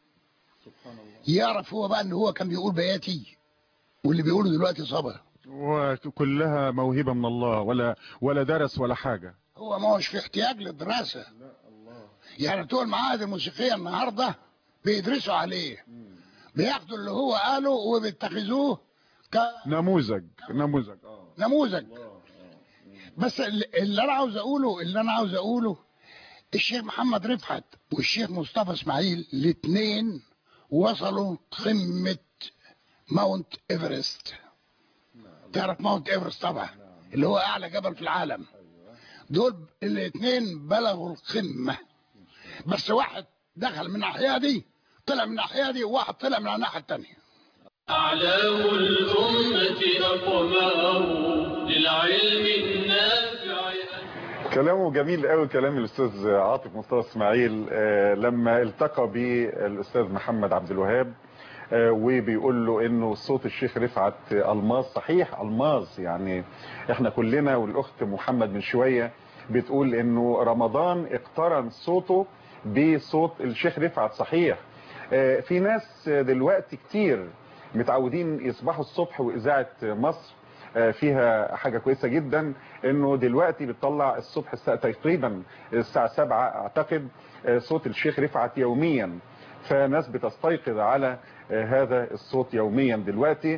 يعرف هو بقى ان هو كان بيقول بياتي واللي بيقوله دلوقتي صبا وكلها موهبه من الله ولا ولا درس ولا حاجه هو ما هوش في احتياج للدراسة يعني بتوع المعاهد الموسيقية النهاردة بيدرسوا عليه بياخدوا اللي هو قاله وبيتخذوه نموذج نموذج اه كنموذج بس ال- اللي انا عاوز اقوله اللي انا عاوز اقوله الشيخ محمد رفعت والشيخ مصطفى اسماعيل الاثنين وصلوا قمة ماونت ايفرست تعرف ماونت ايفرست طبعا اللي هو اعلى جبل في العالم دول الاثنين بلغوا القمة بس واحد دخل من الناحية دي طلع من الناحية دي وواحد طلع من الناحية التانية أعلام الأمة أقمار للعلم النافع كلامه جميل قوي كلام الاستاذ عاطف مصطفى اسماعيل آه، لما التقى بالاستاذ محمد عبد الوهاب آه، وبيقول له انه صوت الشيخ رفعت الماس صحيح الماس يعني احنا كلنا والاخت محمد من شويه بتقول انه رمضان اقترن صوته بصوت الشيخ رفعت صحيح آه، في ناس دلوقتي كتير متعودين يصبحوا الصبح واذاعه مصر آه، فيها حاجة كويسة جدا انه دلوقتي بتطلع الصبح الساعة تقريبا الساعة 7 اعتقد آه، صوت الشيخ رفعت يوميا فناس بتستيقظ على آه، هذا الصوت يوميا دلوقتي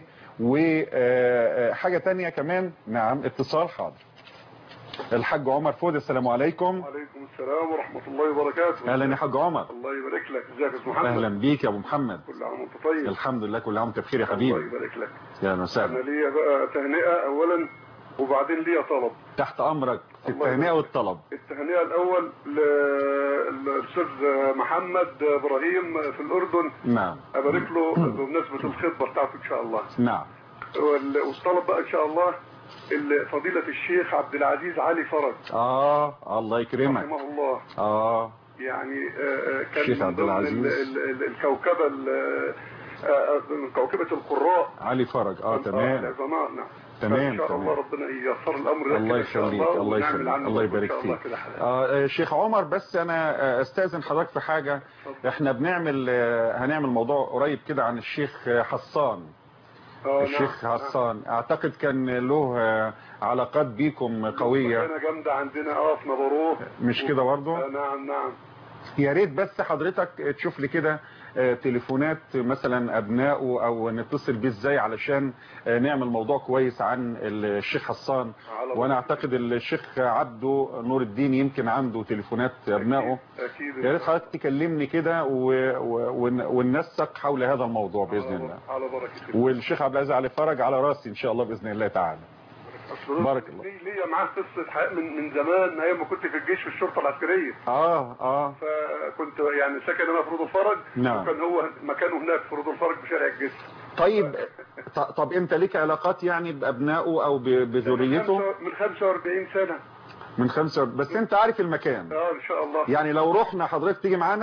وحاجة تانية كمان نعم اتصال حاضر الحاج عمر فود السلام عليكم وعليكم السلام ورحمة الله وبركاته اهلا يا حاج عمر الله يبارك لك ازيك يا أستاذ محمد اهلا بيك يا ابو محمد كل عام وانت طيب الحمد لله كل عام وانت بخير يا الله حبيبي يبارك لك يا انا مساء ليا بقى تهنئة اولا وبعدين ليا طلب تحت امرك في الله التهنئة يبارك. والطلب التهنئة الاول للاستاذ محمد ابراهيم في الاردن نعم ابارك له بمناسبة الخطبة بتاعته ان شاء الله نعم وال- والطلب بقى ان شاء الله ال- فضيلة الشيخ عبد العزيز علي فرج اه الله يكرمك رحمه الله اه يعني آه، آه، كان الشيخ من عبد ضمن العزيز. ال- ال- ال- الكوكبة ال- آه، آه، من كوكبة القراء علي فرج اه تمام العظماء نعم تمام، ان شاء تمام. الله ربنا ييسر الامر لك الله إن شاء يخليك الله ونعمل يخليك عنه الله برضه يبارك إن شاء الله فيك كده حلقة. آه آه، شيخ عمر بس انا آه، استاذن حضرتك في حاجه احنا بنعمل آه، هنعمل موضوع قريب كده عن الشيخ آه، حسان آه، الشيخ نعم، حسان اعتقد كان له آه، علاقات بيكم قويه انا جامدة عندنا اه في نبروه مش كده برضه آه، نعم نعم يا ريت بس حضرتك تشوف لي كده آه، تليفونات مثلا ابنائه او نتصل بيه ازاي علشان آه، نعمل موضوع كويس عن الشيخ حسان على وانا اعتقد الشيخ عبده نور الدين يمكن عنده تليفونات ابنائه اكيد يا ريت حضرتك تكلمني كده و... و... ون- وننسق حول هذا الموضوع باذن الله على بركة الله والشيخ عبد العزيز علي فرج على راسي ان شاء الله باذن الله تعالى أصل بارك الله. لي- ليا معاه قصة حياة من من زمان ايام ما كنت في الجيش في الشرطة العسكرية اه اه فكنت يعني ساكن انا في رود الفرج نعم. وكان هو مكانه هناك في رود الفرج بشارع الجسر طيب ط- طب انت ليك علاقات يعني بابنائه او ب- بذريته من 45 سنة من خمسة بس انت عارف المكان اه ان شاء الله يعني لو رحنا حضرتك تيجي معانا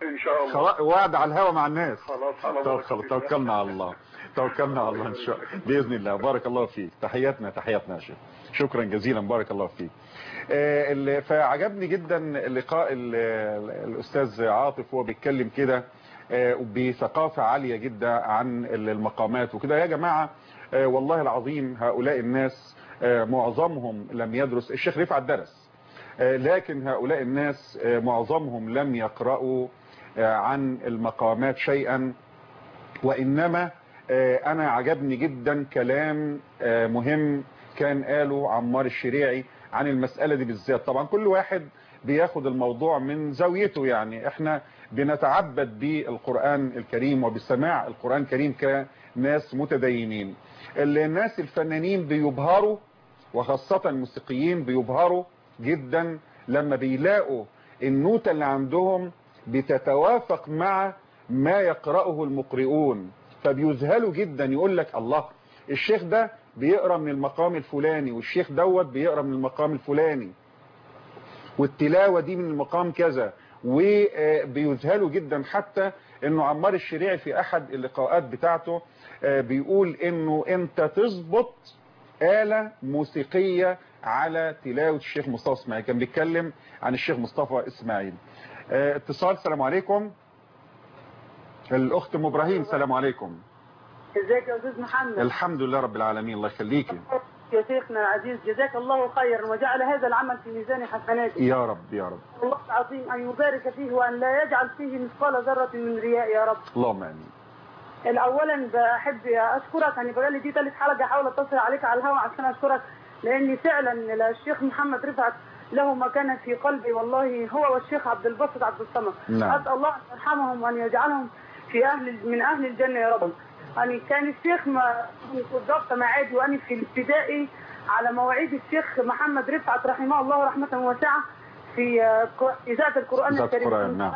ان شاء الله خلاص وعد على الهوا مع الناس خلاص على طب بركة خلاص الله. توكلنا على الله توكلنا على الله ان شاء الله باذن الله بارك الله فيك تحياتنا تحياتنا يا شيخ شكرا جزيلا بارك الله فيك آه، ال- فعجبني جدا لقاء ال- ال- الاستاذ عاطف وهو بيتكلم كده آه، بثقافه عاليه جدا عن ال- المقامات وكده يا جماعه آه، والله العظيم هؤلاء الناس آه، معظمهم لم يدرس الشيخ رفعت درس آه، لكن هؤلاء الناس آه، معظمهم لم يقرأوا آه، عن المقامات شيئا وإنما آه، أنا عجبني جدا كلام آه، مهم كان قاله عمار الشريعي عن المسألة دي بالذات طبعا كل واحد بياخد الموضوع من زاويته يعني احنا بنتعبد بالقرآن الكريم وبسماع القرآن الكريم كناس متدينين اللي الناس الفنانين بيبهروا وخاصة الموسيقيين بيبهروا جدا لما بيلاقوا النوتة اللي عندهم بتتوافق مع ما يقرأه المقرئون فبيذهلوا جدا يقول لك الله الشيخ ده بيقرأ من المقام الفلاني والشيخ دوت بيقرأ من المقام الفلاني والتلاوة دي من المقام كذا وبيذهلوا جدا حتى انه عمار الشريعي في احد اللقاءات بتاعته آه، بيقول انه انت تظبط آلة موسيقية على تلاوة الشيخ مصطفى اسماعيل كان بيتكلم عن الشيخ مصطفى اسماعيل آه، اتصال السلام عليكم الاخت ام ابراهيم السلام عليكم ازيك يا استاذ محمد الحمد لله رب العالمين الله يخليكي يا شيخنا العزيز جزاك الله خيرا وجعل هذا العمل في ميزان حسناتك يا رب يا رب الله العظيم ان يبارك فيه وان لا يجعل فيه مثقال ذره من رياء يا رب اللهم امين اولا بحب اشكرك يعني بقالي دي ثالث حلقه احاول اتصل عليك على الهواء عشان اشكرك لاني فعلا الشيخ محمد رفعت له مكانه في قلبي والله هو والشيخ عبد الباسط عبد الصمد نعم. اسال الله ان يرحمهم وان يجعلهم في اهل من اهل الجنه يا رب يعني كان الشيخ ما كنت ضابطه معادي وانا في الابتدائي على مواعيد الشيخ محمد رفعت رحمه الله رحمه واسعه في آه، اذاعه القران ذات الكريم القرآن نعم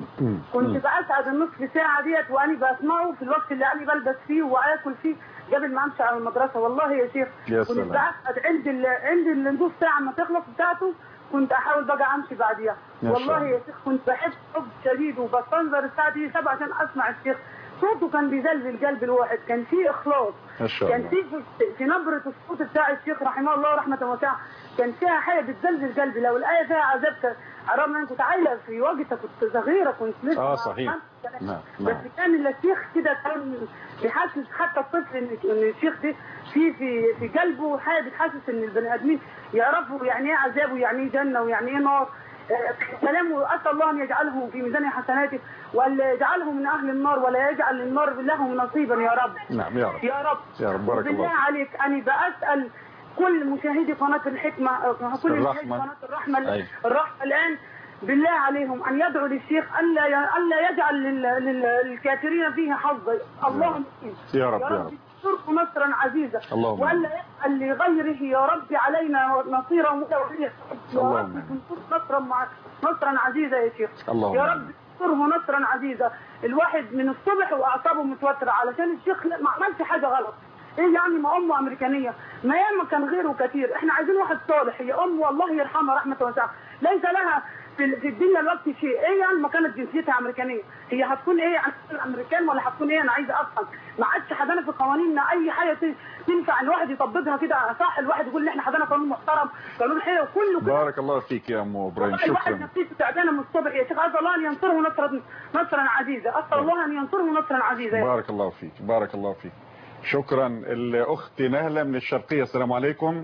كنت بسعد النصف ساعة ديت وأنا بسمعه في الوقت اللي أنا بلبس فيه وآكل فيه قبل ما أمشي على المدرسة والله يا شيخ يا كنت سلام. بسعد عند ال... عند النصف ساعة ما تخلص بتاعته كنت أحاول بقى أمشي بعديها ما شاء والله الله. يا شيخ كنت بحب حب شديد وبستنظر الساعة دي سبعة عشان أسمع الشيخ صوته كان بيزلزل قلب الواحد كان فيه إخلاص ما شاء كان الله في في- في نبرة الصوت بتاع الشيخ رحمه الله رحمة واسعة كان فيها حاجة بتزلزل قلبي لو الآية فيها عذاب ك- رغم ان انا كنت عايله في وقتها كنت صغيره كنت لسه اه ما صحيح عرفتش. نعم بس نعم كان الشيخ كده كان بيحسس حتى الطفل ان ان الشيخ ده في في في قلبه حاجه بتحسس ان البني ادمين يعرفوا يعني ايه عذاب ويعني ايه جنه ويعني ايه نار آه، كلامه اسال الله ان يجعله في ميزان حسناته ولا يجعله من اهل النار ولا يجعل للنار لهم نصيبا يا رب نعم يا رب يا رب يا رب بارك بالله الله عليك انا بسال كل مشاهدي قناه الحكمه آه، كل مشاهدي الرحمة. قناه الرحمه أيوة. الرحمه الان بالله عليهم ان يدعوا للشيخ الا ي... الا يجعل لل... لل... للكافرين فيه حظا اللهم يا رب يا رب ينصركم نصرا عزيزا اللهم والا يجعل لغيره يا رب علينا نصيرا متوليا يا اللهم رب انصر نصرا مع... نصرا عزيزا يا شيخ اللهم يا آمين. رب انصره نصرا عزيزا الواحد من الصبح واعصابه متوتره علشان الشيخ لا- ما عملش حاجه غلط ايه يعني ما امه امريكانيه ما ياما كان غيره كتير احنا عايزين واحد صالح هي امه الله يرحمها رحمه واسعه ليس لها في في الدنيا الوقت شيء ايه يعني ما كانت جنسيتها امريكانيه هي هتكون ايه عن الامريكان ولا هتكون ايه انا عايزه افهم ما عادش حدانا في قوانيننا اي حاجه ت- تنفع الواحد يطبقها كده صح الواحد يقول ان احنا حدانا قانون محترم قانون حلو كله كده بارك الله فيك يا ام ابراهيم والله الواحد شكرا نفسيته تعبانه من الصبح يا شيخ اسال الله ان ينصره نصرا نصرا عزيزا اسال الله ان ينصره نصرا عزيزا بارك الله فيك بارك الله فيك شكرا الاخت نهله من الشرقيه السلام عليكم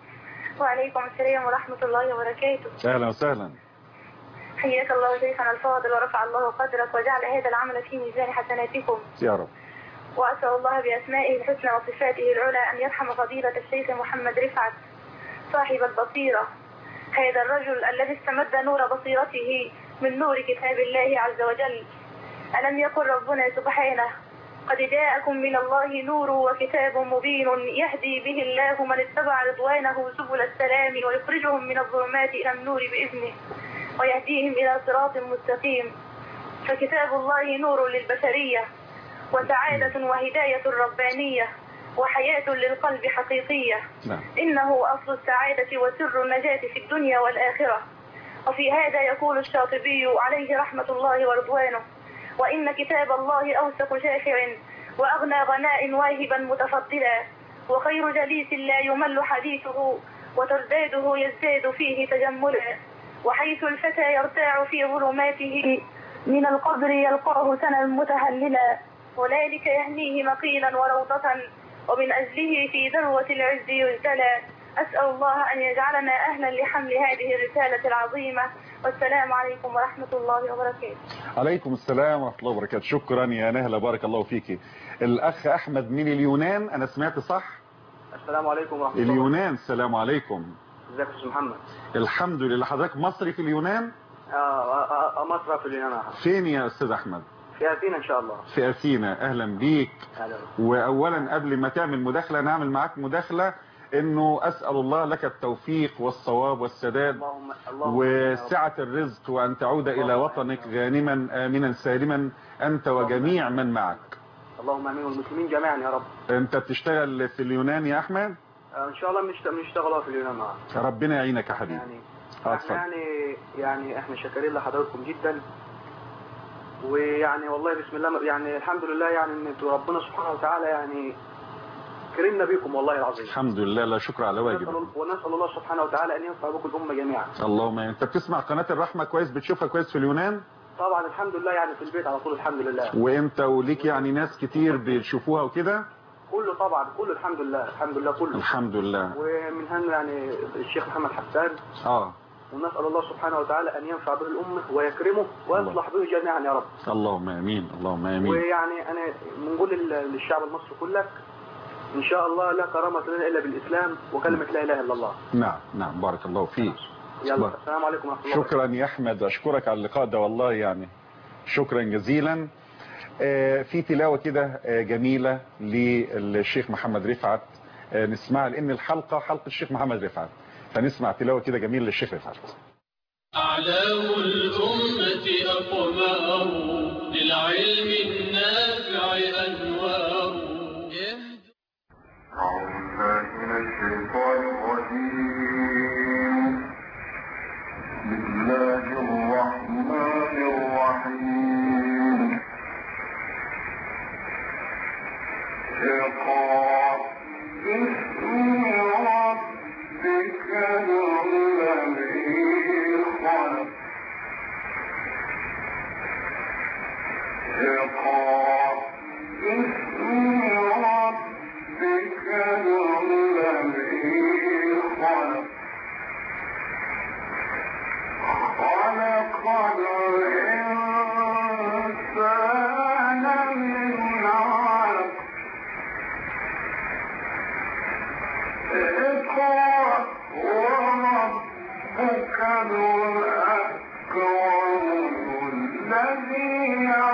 وعليكم السلام ورحمة الله وبركاته اهلا وسهلا حياك الله شيخنا الفاضل ورفع الله قدرك وجعل هذا العمل في ميزان حسناتكم يا رب وأسأل الله بأسمائه الحسنى وصفاته العلى أن يرحم فضيلة الشيخ محمد رفعت صاحب البصيرة هذا الرجل الذي استمد نور بصيرته من نور كتاب الله عز وجل ألم يقل ربنا سبحانه قد جاءكم من الله نور وكتاب مبين يهدي به الله من اتبع رضوانه سبل السلام ويخرجهم من الظلمات إلى النور بإذنه ويهديهم إلى صراط مستقيم فكتاب الله نور للبشرية وسعادة وهداية ربانية وحياة للقلب حقيقية نعم إنه أصل السعادة وسر النجاة في الدنيا والآخرة وفي هذا يقول الشاطبي عليه رحمة الله ورضوانه وإن كتاب الله أوثق شافع وأغنى غناء واهبا متفضلا وخير جليس لا يمل حديثه وترداده يزداد فيه تجملا وحيث الفتى يرتاع في ظلماته من القبر يلقاه سنا متهللا هنالك يهنيه مقيلا وروضة ومن أجله في ذروة العز يجتلى أسأل الله أن يجعلنا أهلا لحمل هذه الرسالة العظيمة والسلام عليكم ورحمة الله وبركاته عليكم السلام ورحمة الله وبركاته شكرا يا نهلة بارك الله فيك الأخ أحمد من اليونان أنا سمعت صح السلام عليكم ورحمة الله اليونان السلام عليكم ازيك يا استاذ محمد الحمد لله حضرتك مصري في اليونان آه آه آه مصر في اليونان فين يا أستاذ أحمد في أثينا إن شاء الله في أثينا أهلا بيك أهلا وأولا قبل ما تعمل مداخلة نعمل معاك مداخلة انه اسأل الله لك التوفيق والصواب والسداد اللهم اللهم وسعة الرزق وان تعود الى وطنك غانما امنا سالما انت وجميع من معك اللهم امين والمسلمين جميعا يا رب انت بتشتغل في اليونان يا احمد آه ان شاء الله بنشت- بنشتغل في اليونان معا ربنا يعينك يا حبيبي يعني آه، احنا اتفضل. يعني يعني احنا شاكرين لحضراتكم جدا ويعني والله بسم الله يعني الحمد لله يعني ان انتوا ربنا سبحانه وتعالى يعني كرمنا بيكم والله العظيم الحمد لله لا شكر على واجب ونسأل- ونسأل الله سبحانه وتعالى ان ينفع بكم الامه جميعا اللهم انت بتسمع قناة الرحمة كويس بتشوفها كويس في اليونان طبعا الحمد لله يعني في البيت على طول الحمد لله وانت وليك يعني ناس كتير بيشوفوها وكده كله طبعا كله الحمد لله الحمد لله كله الحمد لله ومن هنا يعني الشيخ محمد حسان اه ونسأل الله سبحانه وتعالى أن ينفع به الأمة ويكرمه ويصلح به جميعا يا رب اللهم امين اللهم امين ويعني أنا بنقول لل- للشعب المصري كلك إن شاء الله لا كرامة لنا إلا بالإسلام وكلمة لا إله إلا الله نعم نعم بارك الله فيك يلا بارك. السلام عليكم ورحمة الله شكرا يا احمد اشكرك على اللقاء ده والله يعني شكرا جزيلا آه، في تلاوة كده آه، جميلة للشيخ محمد رفعت آه، نسمعها لان الحلقة حلقة الشيخ محمد رفعت فنسمع تلاوة كده جميلة للشيخ رفعت أعلام الأمة أقمار للعلم النافع أنوار بسم الله الرحمن الرحيم اقرأ باسم ربك الذي خلق اقرأ باسم ربك الذي خلق خلق الإنسان من علق اقرأ وربك الأكرم الذي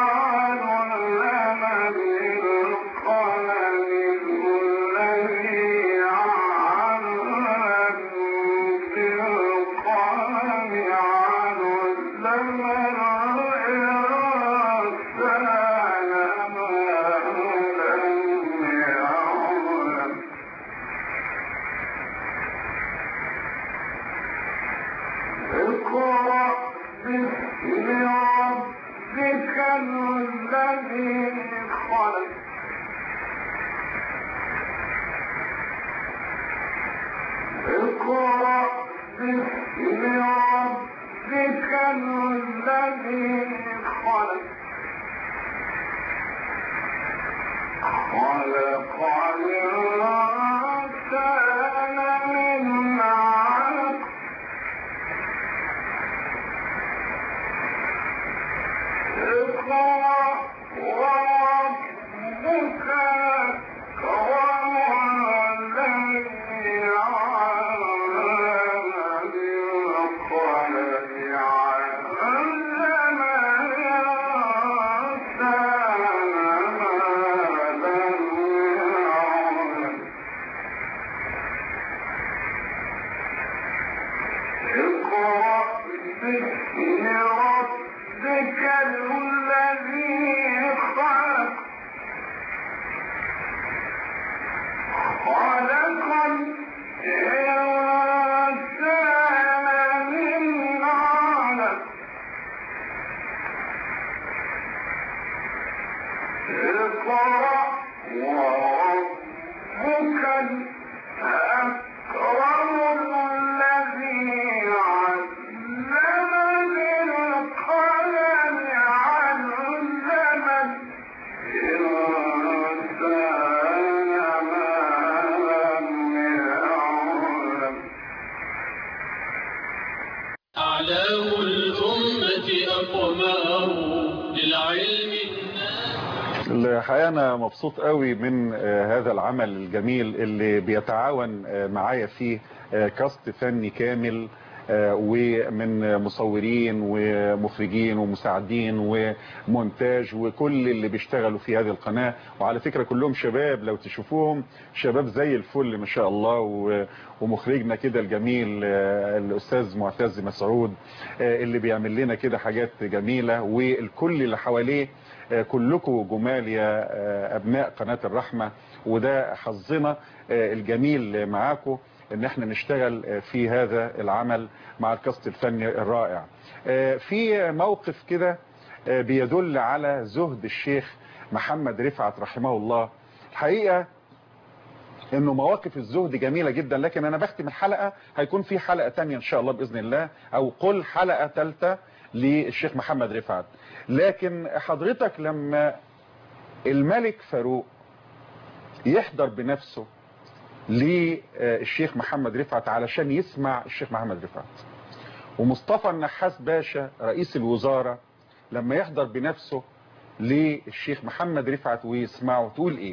علم بالقلم الذي علم بالقلم علم الإنسان ما لم يعلم اقرأ باسم ربك الذي خلق اقرأ باسم ربك الذي خلق خلق الإنسان من علق اقرأ وربك الأكرم الذي علم بالقلم علم الإنسان ما لم يعلم اقرأ باسم ربك الذي خلق خلق الإنسان من علق اقرأ وربك الأكرم الذي علم بالقلم علم الإنسان ما لم يعلم أعلام الأمة أقمار للعلم الحقيقة أنا مبسوط قوي من آه، هذا العمل الجميل اللي بيتعاون آه، معايا فيه آه، كاست فني كامل آه، ومن مصورين ومخرجين ومساعدين ومونتاج وكل اللي بيشتغلوا في هذه القناة وعلى فكرة كلهم شباب لو تشوفوهم شباب زي الفل ما شاء الله و- ومخرجنا كده الجميل آه، الأستاذ معتز مسعود آه، اللي بيعمل لنا كده حاجات جميلة والكل اللي حواليه آه، كلكم جمال يا آه، أبناء قناة الرحمة وده حظنا آه، الجميل معاكم ان احنا نشتغل آه، في هذا العمل مع الكاست الفني الرائع آه، في موقف كده آه، بيدل على زهد الشيخ محمد رفعت رحمه الله الحقيقة انه مواقف الزهد جميلة جدا لكن انا بختم الحلقة هيكون في حلقة تانية ان شاء الله باذن الله او قل حلقة ثالثة للشيخ محمد رفعت لكن حضرتك لما الملك فاروق يحضر بنفسه للشيخ محمد رفعت علشان يسمع الشيخ محمد رفعت ومصطفى النحاس باشا رئيس الوزارة لما يحضر بنفسه للشيخ محمد رفعت ويسمعه تقول ايه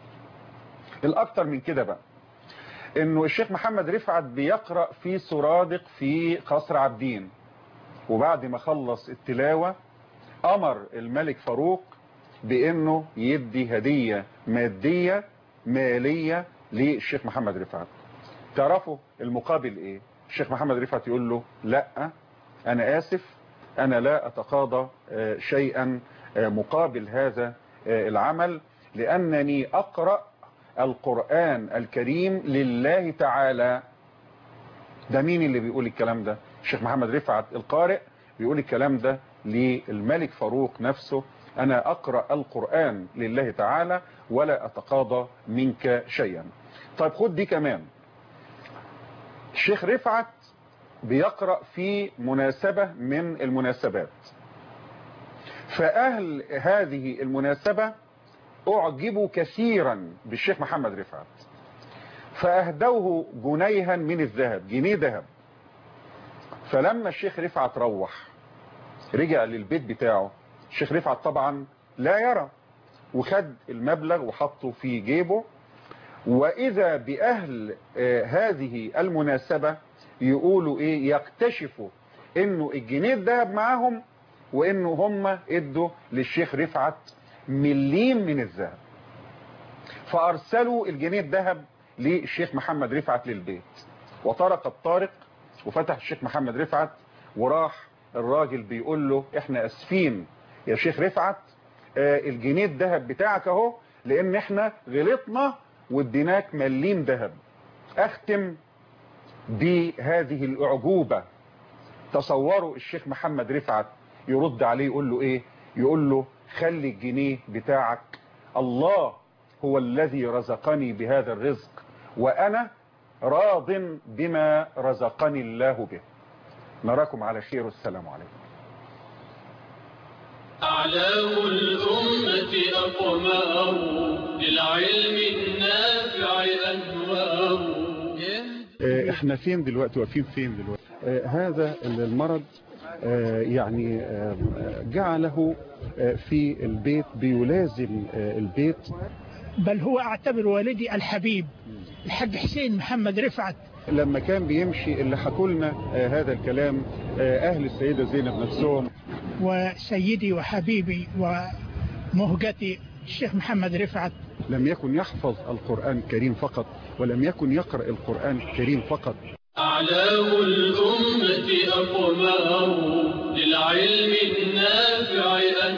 الاكتر من كده بقى انه الشيخ محمد رفعت بيقرأ في سرادق في قصر عابدين وبعد ما خلص التلاوة امر الملك فاروق بانه يدي هدية مادية مالية للشيخ محمد رفعت تعرفوا المقابل ايه الشيخ محمد رفعت يقول له لا انا اسف انا لا اتقاضى آه، شيئا آه، مقابل هذا آه، العمل لانني اقرأ القرآن الكريم لله تعالى ده مين اللي بيقول الكلام ده الشيخ محمد رفعت القارئ بيقول الكلام ده للملك فاروق نفسه انا اقرأ القرآن لله تعالى ولا اتقاضى منك شيئا طيب خد دي كمان الشيخ رفعت بيقرأ في مناسبة من المناسبات فأهل هذه المناسبة أعجبوا كثيرا بالشيخ محمد رفعت فأهدوه جنيها من الذهب جنيه ذهب فلما الشيخ رفعت روح رجع للبيت بتاعه الشيخ رفعت طبعا لا يرى وخد المبلغ وحطه في جيبه وإذا بأهل آه، هذه المناسبة يقولوا إيه يكتشفوا إنه الجنيه الذهب معاهم وإنه هم ادوا للشيخ رفعت مليم من الذهب فأرسلوا الجنيه الذهب للشيخ محمد رفعت للبيت وطرق الطارق وفتح الشيخ محمد رفعت وراح الراجل بيقول له احنا اسفين يا شيخ رفعت آه، الجنيه الذهب بتاعك اهو لان احنا غلطنا واديناك مليم ذهب اختم بهذه الاعجوبة تصوروا الشيخ محمد رفعت يرد عليه يقول له ايه يقول له خلي الجنيه بتاعك الله هو الذي رزقني بهذا الرزق وانا راض بما رزقني الله به نراكم على خير والسلام عليكم أعلام الأمة أقمار للعلم النافع أنوار آه، احنا فين دلوقتي واقفين فين دلوقتي آه، هذا المرض آه، يعني آه، جعله آه، في البيت بيلازم آه، البيت بل هو اعتبر والدي الحبيب الحاج حسين محمد رفعت لما كان بيمشي اللي حكوا لنا آه، هذا الكلام آه، اهل السيدة زينب نفسهم وسيدي وحبيبي ومهجتي الشيخ محمد رفعت لم يكن يحفظ القرآن الكريم فقط ولم يكن يقرأ القرآن الكريم فقط أعلام الأمة أقمار للعلم النافع